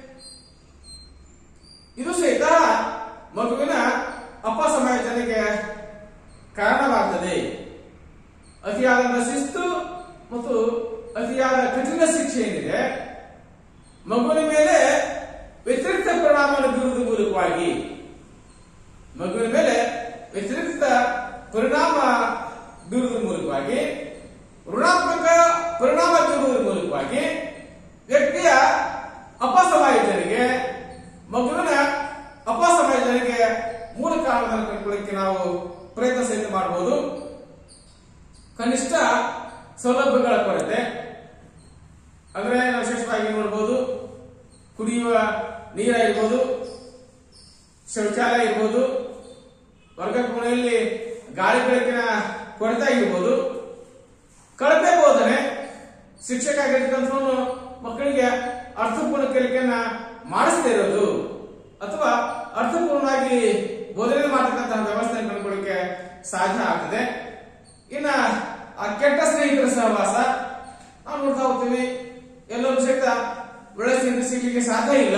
ಇದು ಸಹಿತ ಮಗುವಿನ ಅಪಸಮಾಯೋಜನೆಗೆ ಕಾರಣವಾಗ್ತದೆ ಅತಿಯಾದ ಶಿಸ್ತು ಮತ್ತು ಅತಿಯಾದ ಕಠಿಣ ಶಿಕ್ಷೆ ಏನಿದೆ ಮಗುವಿನ ಮೇಲೆ ವ್ಯತಿರಿಕ್ತ ಪರಿಣಾಮವನ್ನು ಬೀರುವುದರ ಮೂಲಕವಾಗಿ ಮಗುವಿನ ಮೇಲೆ ವ್ಯತಿರಿಕ್ತ ಪರಿಣಾಮ ಬೀರುವುದರ ಮೂಲಕವಾಗಿ ಋಣಾತ್ಮಕ ಪರಿಣಾಮ ಬೀರುವುದರ ಮೂಲಕವಾಗಿ ವ್ಯಕ್ತಿಯ ಅಪಸಮಾಯೋಜನೆಗೆ ಮಗುವಿನ ಅಪಸಮಾಯೋಜನೆಗೆ ಮೂಲ ಕಾರಣವನ್ನು ಕಂಡುಕೊಳ್ಳಕ್ಕೆ ನಾವು ಪ್ರಯತ್ನ ಸಹಿತ ಮಾಡಬಹುದು ಕನಿಷ್ಠ ಸೌಲಭ್ಯಗಳ ಕೊರತೆ ಅಂದ್ರೆ ನಾವು ವಿಶೇಷವಾಗಿ ನೋಡಬಹುದು ಕುಡಿಯುವ ನೀರಾಗಿರ್ಬೋದು ಶೌಚಾಲಯ ಇರ್ಬೋದು ವರ್ಗ ಕೋಣೆಯಲ್ಲಿ ಗಾಳಿ ಬೆಳಕಿನ ಕೊರತೆ ಆಗಿರ್ಬೋದು ಕಳಪೆ ಬೋಧನೆ ಶಿಕ್ಷಕ ಆಗಿರ್ತಕ್ಕಂಥವನು ಮಕ್ಕಳಿಗೆ ಅರ್ಥಪೂರ್ಣ ಕಲಿಕೆಯನ್ನ ಮಾಡಿಸದೇ ಇರೋದು ಅಥವಾ ಅರ್ಥಪೂರ್ಣವಾಗಿ ಬೋಧನೆ ಮಾಡತಕ್ಕಂತಹ ವ್ಯವಸ್ಥೆ ಕಂಡುಕೊಳ್ಳಿಕ್ಕೆ ಸಾಧ್ಯ ಆಗ್ತದೆ ಇನ್ನ ಆ ಕೆಟ್ಟ ಸ್ನೇಹಿತರ ಸಹವಾಸ ನಾವು ನೋಡ್ತಾ ಹೋಗ್ತೀವಿ ಎಲ್ಲರೂ ಸಹಿತ ಒಳ್ಳೆ ಸ್ನೇಹಿತರು ಸಿಗ್ಲಿಕ್ಕೆ ಸಾಧ್ಯ ಇಲ್ಲ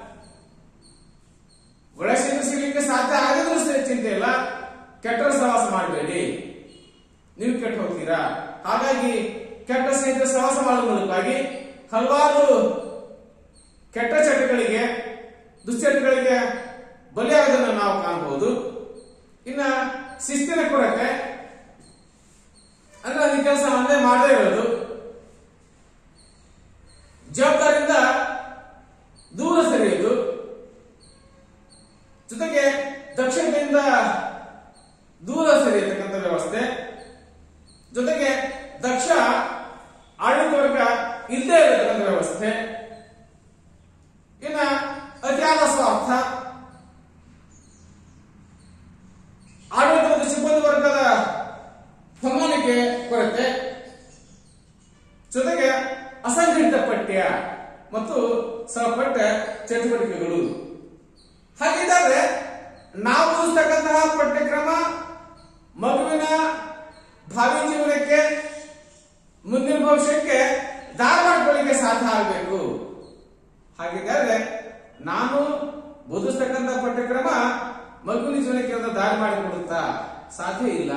ಒಳ್ಳೆ ಸ್ನೇಹಿತರು ಸಿಗ್ಲಿಕ್ಕೆ ಸಾಧ್ಯ ಆಗಿದ್ರು ಸಹ ಚಿಂತೆ ಇಲ್ಲ ಕೆಟ್ಟರ ಸಹವಾಸ ಮಾಡಬೇಡಿ ನೀವು ಕೆಟ್ಟ ಹೋಗ್ತೀರಾ ಹಾಗಾಗಿ ಕೆಟ್ಟ ಸ್ನೇಹಿತರ ಸಹವಾಸ ಮಾಡುವ ಮೂಲಕವಾಗಿ ಹಲವಾರು ಕೆಟ್ಟ ಚಟಗಳಿಗೆ ದುಶ್ಚಟಗಳಿಗೆ ಬಲಿಯಾಗೋದನ್ನು ನಾವು ಕಾಣಬಹುದು ಇನ್ನ ಶಿಸ್ತಿನ ಕೊರತೆ ಅಂದ್ರೆ ಅದನ್ನ ಕೆಲಸ ಒಂದೇ ಮಾಡದೇ ಇರೋದು ಜವಾಬ್ದಾರಿಯಿಂದ ದೂರ ಸರಿಯುವುದು ಜೊತೆಗೆ ದಕ್ಷತೆಯಿಂದ ದೂರ ಸರಿಯತಕ್ಕಂಥ ವ್ಯವಸ್ಥೆ ಜೊತೆಗೆ ದಕ್ಷ ಆಡಳಿತ ವರ್ಗ ಇಲ್ಲದೆ ಇರತಕ್ಕಂಥ ವ್ಯವಸ್ಥೆ ಇನ್ನ ಅತಿಯಾದ ಸ್ವಾರ್ಥ ಆಡಳಿತ ಮತ್ತು ಸಿಬ್ಬಂದಿ ವರ್ಗದ ಹೊಂದಾಣಿಕೆ ಕೊರತೆ ಜೊತೆಗೆ ಅಸಂಘಟಿತ ಪಠ್ಯ ಮತ್ತು ಸಹಪಠ್ಯ ಚಟುವಟಿಕೆಗಳು ಹಾಗಿದ್ದರೆ ನಾವು ಓದಿಸ್ತಕ್ಕಂತಹ ಪಠ್ಯಕ್ರಮ ಮಗುವಿನ ಭಾವಿ ಜೀವನಕ್ಕೆ ಮುಂದಿನ ಭವಿಷ್ಯಕ್ಕೆ ದಾರಿ ಮಾಡ್ಕೊಳ್ಳಿಕ್ಕೆ ಸಾಧ್ಯ ಆಗಬೇಕು ಹಾಗಿದ್ದರೆ ನಾನು ಬೋಧಿಸ್ತಕ್ಕಂಥ ಪಠ್ಯಕ್ರಮ ಮಗುವಿನ ಜೀವನಕ್ಕೆ ಒಂದು ದಾರಿ ಮಾಡಿಕೊಡುತ್ತಾ ಸಾಧ್ಯ ಇಲ್ಲ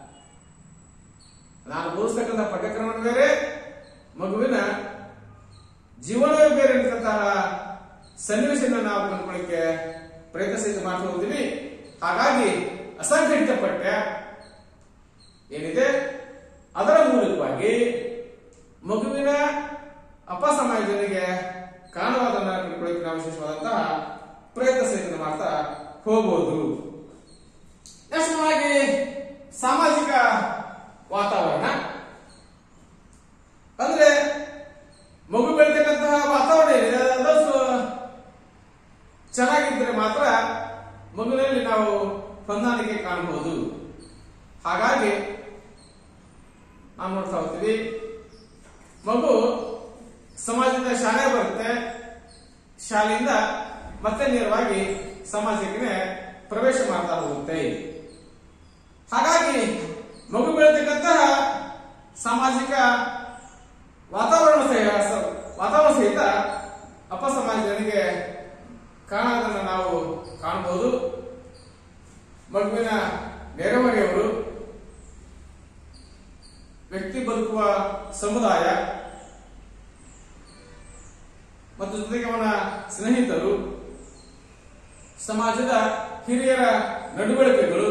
ನಾನು ಬೋಧಿಸ್ತಕ್ಕಂಥ ಪಠ್ಯಕ್ರಮ ಬೇರೆ ಮಗುವಿನ ಜೀವನವೇ ಬೇರೆ ಇರ್ತಕ್ಕಂತಹ ಸನ್ನಿವೇಶನ ನಾವು ಕಂಡುಕೊಳ್ಳಿಕ್ಕೆ ಪ್ರಯತ್ನ ಸಹಿತ ಮಾಡ್ತಾ ಹೋಗ್ತೀವಿ ಹಾಗಾಗಿ ಅಸಂಘಟಿತ ಪಠ್ಯ ಏನಿದೆ ಅದರ ಮೂಲಕವಾಗಿ ಮಗುವಿನ ಅಪಸಮಾಯೋಜನೆಗೆ ಕಾರಣವಾದನ್ನ ಕಂಡುಕೊಳ್ಳಿಕ್ಕೆ ನಾವು ವಿಶೇಷವಾದಂತಹ ಪ್ರಯತ್ನ ಸಹಿತ ಮಾಡ್ತಾ ಹೋಗಬಹುದು ನೆಕ್ಸ್ಟ್ ಸಾಮಾಜಿಕ ವಾತಾವರಣ ಅಂದ್ರೆ ಮಗು ಬೆಳಿತಕ್ಕಂತಹ ವಾತಾವರಣ ಏನಿದೆ ಅದು ಸ್ವ- ಚೆನ್ನಾಗಿದ್ದರೆ ಮಾತ್ರ ಮಗುವಿನಲ್ಲಿ ನಾವು ಹೊಂದಾಣಿಕೆ ಕಾಣಬಹುದು ಹಾಗಾಗಿ ನಾವು ನೋಡ್ತಾ ಹೋಗ್ತೀವಿ ಮಗು ಸಮಾಜದಿಂದ ಶಾಲೆ ಬರುತ್ತೆ ಶಾಲೆಯಿಂದ ಮತ್ತೆ ನೇರವಾಗಿ ಸಮಾಜಕ್ಕೆ ಪ್ರವೇಶ ಮಾಡ್ತಾ ಹೋಗುತ್ತೆ ಹಾಗಾಗಿ ಮಗು ಬೆಳತಕ್ಕಂತಹ ಸಾಮಾಜಿಕ ವಾತಾವರಣ ಸಹ ಸಹಿತ ಅಪಸಮಾಜನಿಗೆ ಕಾಣೋದನ್ನು ನಾವು ಕಾಣಬಹುದು ಮಗುವಿನ ನೆರೆಹೊರೆಯವರು ವ್ಯಕ್ತಿ ಬದುಕುವ ಸಮುದಾಯ ಮತ್ತು ಜೊತೆಗೆ ಅವನ ಸ್ನೇಹಿತರು ಸಮಾಜದ ಹಿರಿಯರ ನಡವಳಿಕೆಗಳು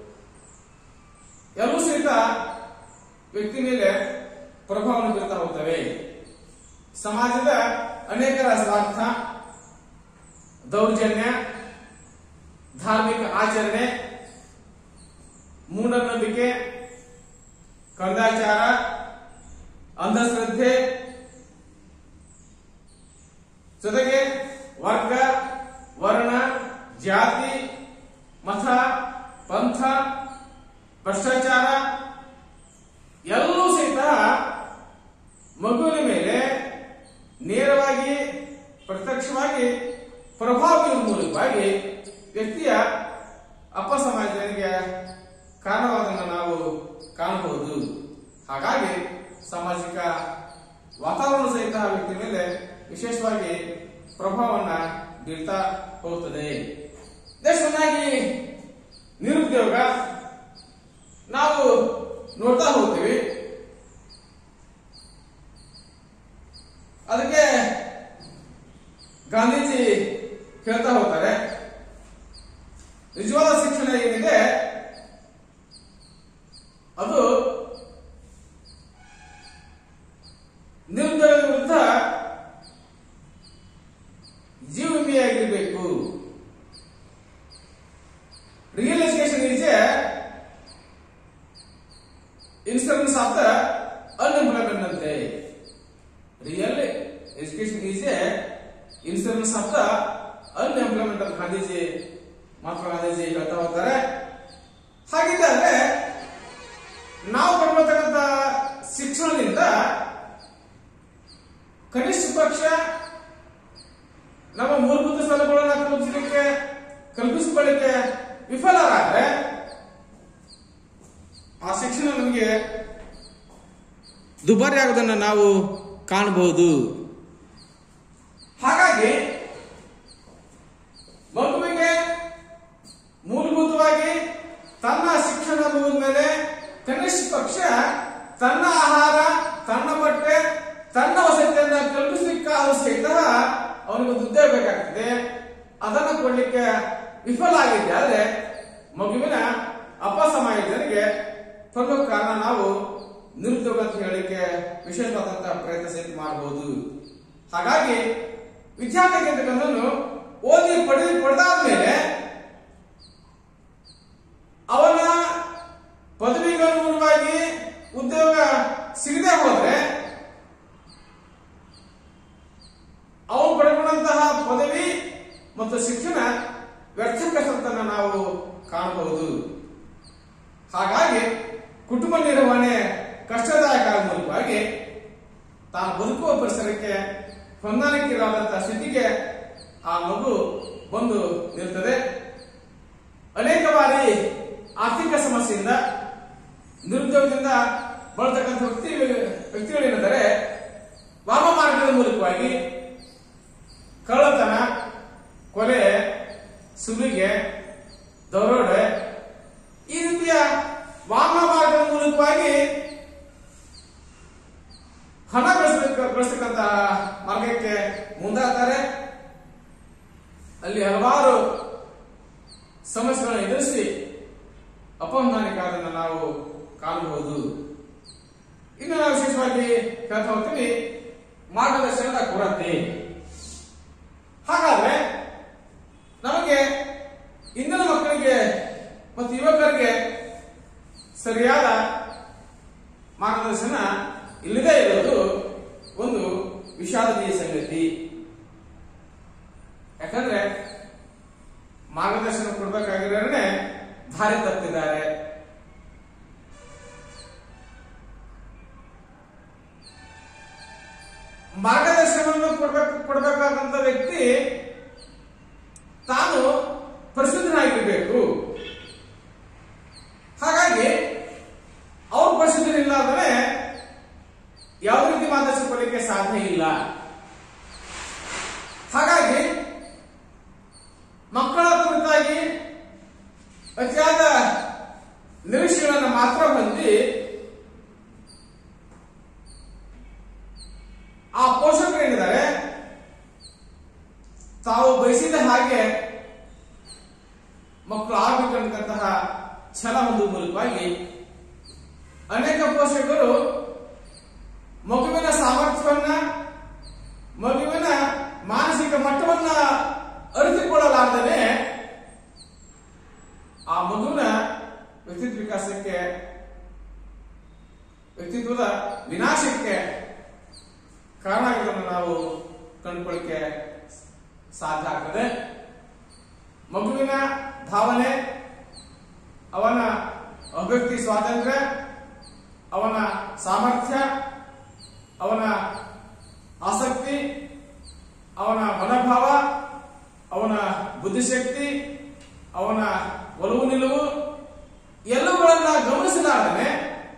ಎಲ್ಲವೂ ಸಹಿತ ವ್ಯಕ್ತಿ ಮೇಲೆ ಪ್ರಭಾವವನ್ನು ಬೀರ್ತಾ ಹೋಗ್ತವೆ ಸಮಾಜದ ಅನೇಕರ ಸ್ವಾರ್ಥ ದೌರ್ಜನ್ಯ ಧಾರ್ಮಿಕ ಆಚರಣೆ ಮೂಢನಂಬಿಕೆ ಕಂದಾಚಾರ ಅಂಧಶ್ರದ್ಧೆ ಜೊತೆಗೆ ವರ್ಗ ವರ್ಣ ಜಾತಿ ಮತ ಪಂಥ ಭ್ರಷ್ಟಾಚಾರ ಎಲ್ಲವೂ ಸಹಿತ ಮಗುವಿನ ಮೇಲೆ ನೇರವಾಗಿ ಪ್ರತ್ಯಕ್ಷವಾಗಿ ಪ್ರಭಾವ ಬೀರುವ ಮೂಲಕವಾಗಿ ವ್ಯಕ್ತಿಯ ಅಪಸಮಾಜನಿಗೆ ಕಾರಣವಾದನ್ನು ನಾವು ಕಾಣಬಹುದು ಹಾಗಾಗಿ ಸಾಮಾಜಿಕ ವಾತಾವರಣ ಸಹಿತ ಆ ವ್ಯಕ್ತಿ ಮೇಲೆ ವಿಶೇಷವಾಗಿ ಪ್ರಭಾವವನ್ನ ಬೀಳ್ತಾ ಹೋಗುತ್ತದೆ ದೇಶವನ್ನಾಗಿ ನಿರುದ್ಯೋಗ ನಾವು ನೋಡ್ತಾ ಹೋಗ್ತೀವಿ ಅದಕ್ಕೆ ಗಾಂಧೀಜಿ ಹೇಳ್ತಾ ಹೋಗ್ತಾರೆ ನಿಜವಾದ ಶಿಕ್ಷಣ ಏನಿದೆ ಅದು ನಿರುದ್ಯೋಗದ ವಿರುದ್ಧ ಜೀವ ವಿಮೆಯಾಗಿರ್ಬೇಕು real education is a insurance of the unemployment ಅಂತೆ real education is a insurance of the unemployment ಅಂತ ಗಾಂಧೀಜಿ ಮಹಾತ್ಮ ಗಾಂಧೀಜಿ ಹೇಳ್ತಾ ಹೋಗ್ತಾರೆ ಹಾಗಿದ್ದರೆ ನಾವು ಪಡ್ಕೊಳ್ತಕ್ಕಂಥ ಶಿಕ್ಷಣದಿಂದ ಕನಿಷ್ಠ ಪಕ್ಷ ನಮ್ಮ ಮೂಲಭೂತ ಸೌಲಭ್ಯಗಳನ್ನ ಕಲ್ಪಿಸಲಿಕ್ಕೆ ಕಲ್ಪಿಸಿಕೊಳ್ಳಿಕ್ಕೆ ವಿಫಲರಾದ್ರೆ ಆ ಶಿಕ್ಷಣ ನಮಗೆ ದುಬಾರಿ ಆಗೋದನ್ನ ನಾವು ಕಾಣಬಹುದು ಹಾಗಾಗಿ ಮಗುವಿಗೆ ಮೂಲಭೂತವಾಗಿ ತನ್ನ ಶಿಕ್ಷಣ ಮುಗಿದ ಮೇಲೆ ಕನಿಷ್ಠ ಪಕ್ಷ ತನ್ನ ಆಹಾರ ತನ್ನ ಬಟ್ಟೆ ತನ್ನ ವಸತಿಯನ್ನ ಕಲ್ಪಿಸಲಿಕ್ಕಾದ ಸಹಿತ ಅವನಿಗೆ ಒಂದು ಉದ್ಯೋಗ ಬೇಕಾಗ್ತದೆ ಅದನ್ನು ಕೊಡ್ಲಿಕ್ಕೆ ವಿಫಲ ಆಗಿದೆ ಆದ್ರೆ ಮಗುವಿನ ಅಪಸಮಾಯಜನಿಗೆ ಪ್ರಮುಖ ಕಾರಣ ನಾವು ನಿರುದ್ಯೋಗ ಅಂತ ಹೇಳಲಿಕ್ಕೆ ವಿಶೇಷವಾದಂತಹ ಪ್ರಯತ್ನ ಸಹಿತ ಮಾಡಬಹುದು ಹಾಗಾಗಿ ವಿದ್ಯಾರ್ಥಿ ಕೇಂದ್ರಗಳನ್ನು ಓದಿ ಪಡೆದು ಪಡೆದಾದ್ಮೇಲೆ ಅವನ ಪದವಿಗೆ ಅನುಗುಣವಾಗಿ ಉದ್ಯೋಗ ಸಿಗದೆ ಹೋದ್ರೆ ಅವನು ಪಡೆದುಕೊಂಡಂತಹ ಪದವಿ ಮತ್ತು ಶಿಕ್ಷಣ ವ್ಯರ್ಥಕಸಂತನ್ನ ನಾವು ಕಾಣಬಹುದು ಹಾಗಾಗಿ ಕುಟುಂಬ ನಿರ್ವಹಣೆ ಕಷ್ಟದಾಯಕ ಆಗುವ ಮೂಲಕವಾಗಿ ತಾನು ಬದುಕುವ ಪರಿಸರಕ್ಕೆ ಹೊಂದಾಣಿಕೆಯಾದಂತಹ ಸ್ಥಿತಿಗೆ ಆ ಮಗು ಬಂದು ನಿಲ್ತದೆ ಅನೇಕ ಬಾರಿ ಆರ್ಥಿಕ ಸಮಸ್ಯೆಯಿಂದ ನಿರುದ್ಯೋಗದಿಂದ ಬಳತಕ್ಕಂಥ ವ್ಯಕ್ತಿ ವ್ಯಕ್ತಿಗಳೇನೆಂದರೆ ವಾಮ ಮಾರ್ಗದ ಮೂಲಕವಾಗಿ ಕಳ್ಳತನ ಕೊಲೆ ಸುಲಿಗೆ ದರೋಡೆ ಈ ರೀತಿಯ ವಾಮ ಮಾರ್ಗದ ಮೂಲಕವಾಗಿ ಹಣ ಗಳಿಸಬೇಕು ಗಳಿಸ್ತಕ್ಕಂತ ಮಾರ್ಗಕ್ಕೆ ಮುಂದಾಗ್ತಾರೆ ಅಲ್ಲಿ ಹಲವಾರು ಸಮಸ್ಯೆಗಳನ್ನು ಎದುರಿಸಿ ಅಪಹೊಂದಾಣಿಕಾದನ್ನು ನಾವು ಕಾಣಬಹುದು ಇನ್ನು ನಾವು ವಿಶೇಷವಾಗಿ ಹೇಳ್ತಾ ಹೋಗ್ತೀವಿ ಮಾರ್ಗದರ್ಶನದ ಕೊರತೆ ಹಾಗಾದ್ರೆ ನಮಗೆ ಇಂದಿನ ಮಕ್ಕಳಿಗೆ ಮತ್ತು ಯುವಕರಿಗೆ ಸರಿಯಾದ ಮಾರ್ಗದರ್ಶನ ಇಲ್ಲದೇ ಇರೋದು ಒಂದು ವಿಷಾದನೀಯ ಸಂಗತಿ ಯಾಕಂದ್ರೆ ಮಾರ್ಗದರ್ಶನ ಕೊಡ್ಬೇಕಾಗಿರೋನೆ ದಾರಿ ತಪ್ಪಿದ್ದಾರೆ ಮಾರ್ಗದರ್ಶನವನ್ನು ಕೊಡ್ಬೇಕು ಕೊಡಬೇಕಾದಂತ ವ್ಯಕ್ತಿ ತಾನು ಪರಿಶುದ್ಧನಾಗಿರ್ಬೇಕು ಹಾಗಾಗಿ ಅವ್ರು ಪರಿಶುದ್ಧನಿಲ್ಲ ಅಂದ್ರೆ ಯಾವ ರೀತಿ ಮಾರ್ಗದರ್ಶನ ಕೊಡಲಿಕ್ಕೆ ಸಾಧ್ಯ ಇಲ್ಲ ಎರಡನೇದಾಗಿ ಅತಿಯಾದ ನಿರೀಕ್ಷೆಗಳನ್ನು ಮಾತ್ರ ಹೊಂದಿ ಆ ಪೋಷಕರು ಏನಿದ್ದಾರೆ ತಾವು ಬಯಸಿದ ಹಾಗೆ ಮಕ್ಕಳು ಆಗಬೇಕಂತಹ ಛಲ ಒಂದು ಮೂಲಕವಾಗಿ ಅನೇಕ ಪೋಷಕರು ಮಗುವಿನ ಸಾಮರ್ಥ್ಯವನ್ನ ಮಗುವಿನ ಮಾನಸಿಕ ಮಟ್ಟವನ್ನ ಅರಿತುಕೊಳ್ಳಲಾರ್ದೇ ಆ ಮಗುವಿನ ವ್ಯಕ್ತಿತ್ವ ವಿಕಾಸಕ್ಕೆ ವ್ಯಕ್ತಿತ್ವದ ವಿನಾಶಕ್ಕೆ ಕಾರಣ ಆಗಿದ್ದನ್ನು ನಾವು ಕಂಡುಕೊಳ್ಳಿಕ್ಕೆ ಸಾಧ್ಯ ಆಗ್ತದೆ ಮಗುವಿನ ಭಾವನೆ ಅವನ ಅಭಿವ್ಯಕ್ತಿ ಸ್ವಾತಂತ್ರ್ಯ ಅವನ ಸಾಮರ್ಥ್ಯ ಅವನ ಆಸಕ್ತಿ ಅವನ ಮನೋಭಾವ ಅವನ ಬುದ್ಧಿಶಕ್ತಿ ಅವನ ಒಲವು ನಿಲುವು ಎಲ್ಲವುಗಳನ್ನ ಗಮನಿಸಲಾರದೆ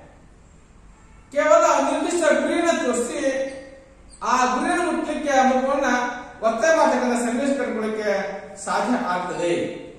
ಕೇವಲ ನಿರ್ದಿಷ್ಟ ಗುರಿಯನ್ನು ತೋರಿಸಿ ಆ ಗುರಿಯನ್ನು ಮುಟ್ಟಲಿಕ್ಕೆ ಆ ಮಗುವನ್ನ ಒತ್ತಾಯ ಮಾಡತಕ್ಕಂಥ ಸಂದೇಶ ಕಟ್ಕೊಳ್ಳಿಕ್ಕೆ ಸಾಧ್ಯ ಆಗ್ತದೆ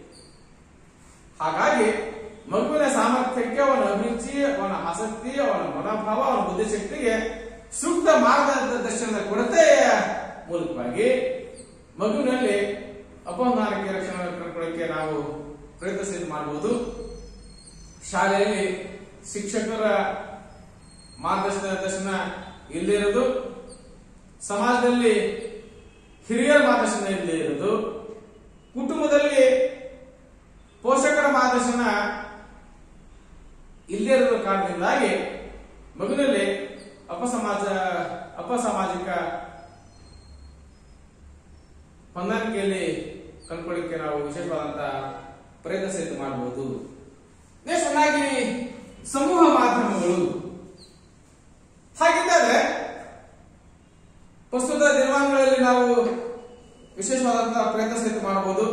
ಹಾಗಾಗಿ ಮಗುವಿನ ಸಾಮರ್ಥ್ಯಕ್ಕೆ ಅವನ ಅಭಿರುಚಿ ಅವನ ಆಸಕ್ತಿ ಅವನ ಮನೋಭಾವ ಅವನ ಬುದ್ಧಿಶಕ್ತಿಗೆ ಸೂಕ್ತ ಮಾರ್ಗದರ್ಶನದ ಕೊರತೆಯ ಮೂಲಕವಾಗಿ ಮಗುವಿನಲ್ಲಿ ಅಪಮಾನಕ್ಕೆ ರಕ್ಷಣೆ ಕಂಡುಕೊಳ್ಳಕ್ಕೆ ನಾವು ಪ್ರಯತ್ನಿಸಿ ಮಾಡಬಹುದು ಶಾಲೆಯಲ್ಲಿ ಶಿಕ್ಷಕರ ಮಾರ್ಗದರ್ಶನ ದರ್ಶನ ಇಲ್ಲದೆ ಇರೋದು ಸಮಾಜದಲ್ಲಿ ಹಿರಿಯರ ಮಾರ್ಗದರ್ಶನ ಇಲ್ಲದೆ ಇರೋದು ಕುಟುಂಬದಲ್ಲಿ ಪೋಷಕರ ಮಾರ್ಗದರ್ಶನ ಇಲ್ಲದೇ ಇರೋದ್ರ ಕಾರಣದಿಂದಾಗಿ ಮಗುವಿನಲ್ಲಿ ಅಪಸಮಾಜ ಅಪಸಾಮಾಜಿಕ ಹೊಂದಾಣಿಕೆಯಲ್ಲಿ ಕಂಡುಕೊಳ್ಳಿಕ್ಕೆ ನಾವು ವಿಶೇಷವಾದಂತಹ ಪ್ರಯತ್ನ ಸಹಿತ ಮಾಡಬಹುದು ನೆಕ್ಸ್ಟ್ ಆಗಿ ಸಮೂಹ ಮಾಧ್ಯಮಗಳು ಹಾಗಿದ್ದರೆ ಪ್ರಸ್ತುತ ದಿನಮಾನಗಳಲ್ಲಿ ನಾವು ವಿಶೇಷವಾದಂತಹ ಪ್ರಯತ್ನ ಸಹಿತ ಮಾಡಬಹುದು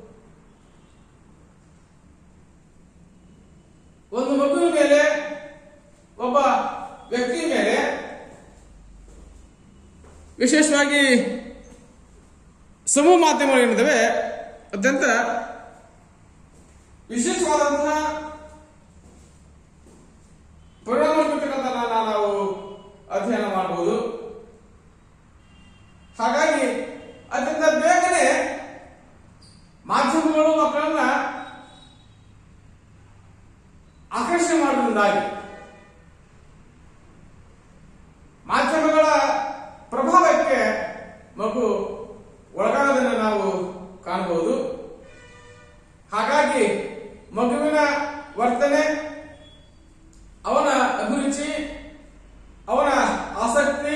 ಒಂದು ಮಗುವಿನ ಮೇಲೆ ಒಬ್ಬ ವ್ಯಕ್ತಿಯ ಮೇಲೆ ವಿಶೇಷವಾಗಿ ಸಮೂಹ ಮಾಧ್ಯಮಗಳು ಏನಿದಾವೆ ಅತ್ಯಂತ ವಿಶೇಷವಾದಂತಹ ಪರಿಣಾಮ ಬೀರ್ತಕ್ಕಂಥ ನಾವು ಅಧ್ಯಯನ ಮಾಡಬಹುದು ಹಾಗಾಗಿ ಅತ್ಯಂತ ಬೇಗನೆ ಮಾಧ್ಯಮಗಳು ಮಕ್ಕಳನ್ನ ಆಕರ್ಷಣೆ ಮಾಡುವುದಾಗಿ ಮಾಧ್ಯಮಗಳ ಪ್ರಭಾವಕ್ಕೆ ಮಗು ಒಳಗಾಗೋದನ್ನು ನಾವು ಕಾಣಬಹುದು ಹಾಗಾಗಿ ಮಗುವಿನ ವರ್ತನೆ ಅವನ ಅಭಿರುಚಿ ಅವನ ಆಸಕ್ತಿ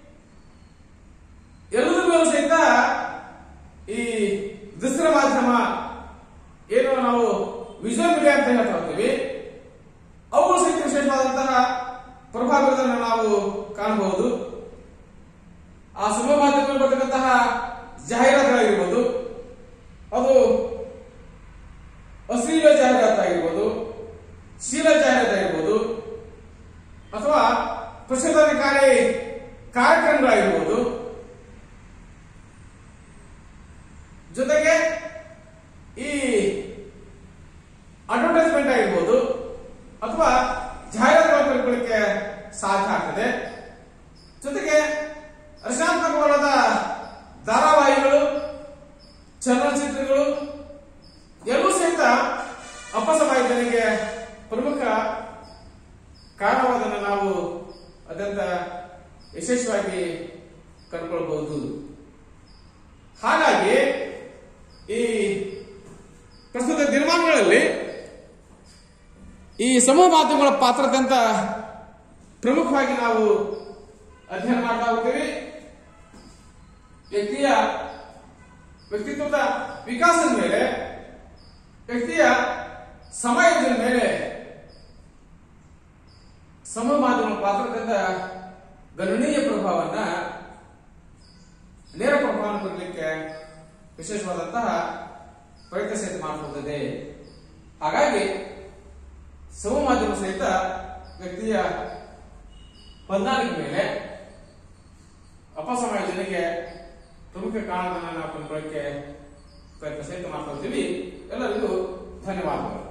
ಎಲ್ಲದರ ಮೇಲೂ ಸಹಿತ ಈ ದೃಶ್ಯ ಮಾಧ್ಯಮ ಏನು ನಾವು ವಿಜುವಲ್ ಮೀಡಿಯಾ ಅಂತ ಹೇಳ್ತಾ ಹೋಗ್ತೀವಿ ಅವುಗಳು ಸಹಿತ ವಿಶೇಷವಾದಂತಹ ಪ್ರಭಾವಗಳನ್ನು ನಾವು ಕಾಣಬಹುದು ಆ ಸಮೂಹ ಮಾಧ್ಯಮದಲ್ಲಿ ಬರ್ತಕ್ಕಂತಹ ಜಾಹೀರಾತುಗಳಾಗಿರ್ಬೋದು ಅದು ಅಶ್ಲೀಲ ಜಾಹೀರಾತಾಗಿರ್ಬೋದು ಶೀಲ ಜಾಹೀರಾತಾಗಿರ್ಬೋದು ಅಥವಾ ಪ್ರಚೋದನಕಾರಿ ಕಾರ್ಯಕ್ರಮಗಳಾಗಿರ್ಬೋದು ಜೊತೆಗೆ ಈ ಅಡ್ವರ್ಟೈಸ್ಮೆಂಟ್ ಆಗಿರ್ಬೋದು ಅಥವಾ ಜಾಹೀರಾತುಗಳನ್ನು ಪಡ್ಕೊಳ್ಳಿಕ್ಕೆ ಸಾಧ್ಯ ಆಗ್ತದೆ ಜೊತೆಗೆ ರಚನಾತ್ಮಕವಾದ ಧಾರಾವಾಹಿಗಳು ಚಲನಚಿತ್ರಗಳು ಎಲ್ಲೂ ಸಹಿತ ಅಪಸಮಾಹಿತನಿಗೆ ಪ್ರಮುಖ ಕಾರಣವಾದನ್ನು ನಾವು ಅತ್ಯಂತ ಯಶಸ್ವಿಯಾಗಿ ಕಂಡುಕೊಳ್ಬಹುದು ಹಾಗಾಗಿ ಈ ಪ್ರಸ್ತುತ ದಿನಮಾನಗಳಲ್ಲಿ ಈ ಸಮೂಹ ಮಾಧ್ಯಮಗಳ ಪಾತ್ರ ಅತ್ಯಂತ ಪ್ರಮುಖವಾಗಿ ನಾವು ಅಧ್ಯಯನ ಮಾಡ್ತಾ ಹೋಗ್ತೀವಿ ವ್ಯಕ್ತಿಯ ವ್ಯಕ್ತಿತ್ವದ ವಿಕಾಸದ ಮೇಲೆ ವ್ಯಕ್ತಿಯ ಸಮಾಜದ ಮೇಲೆ ಸಮೂಹ ಮಾಧ್ಯಮಗಳ ಪಾತ್ರ ಅತ್ಯಂತ ಗಣನೀಯ ಪ್ರಭಾವವನ್ನ ನೇರ ಪ್ರಭಾವವನ್ನು ಬರಲಿಕ್ಕೆ ವಿಶೇಷವಾದಂತಹ ಪ್ರಯತ್ನ ಸಹಿತ ಮಾಡಬಹುದಿದೆ ಹಾಗಾಗಿ ಸಮೂಹ ಮಾಧ್ಯಮ ಸಹಿತ ವ್ಯಕ್ತಿಯ ಹೊಂದಾಣಿಕೆ ಮೇಲೆ ಅಪಸಮಾಯೋಜನೆಗೆ ಪ್ರಮುಖ ಕಾರಣವನ್ನು ನಾವು ಕಂಡುಕೊಳ್ಳಕ್ಕೆ ಪ್ರಯತ್ನ ಸಹಿತ ಮಾಡ್ಕೊಳ್ತೀವಿ ಎಲ್ಲರಿಗೂ ಧನ್ಯವಾದಗಳು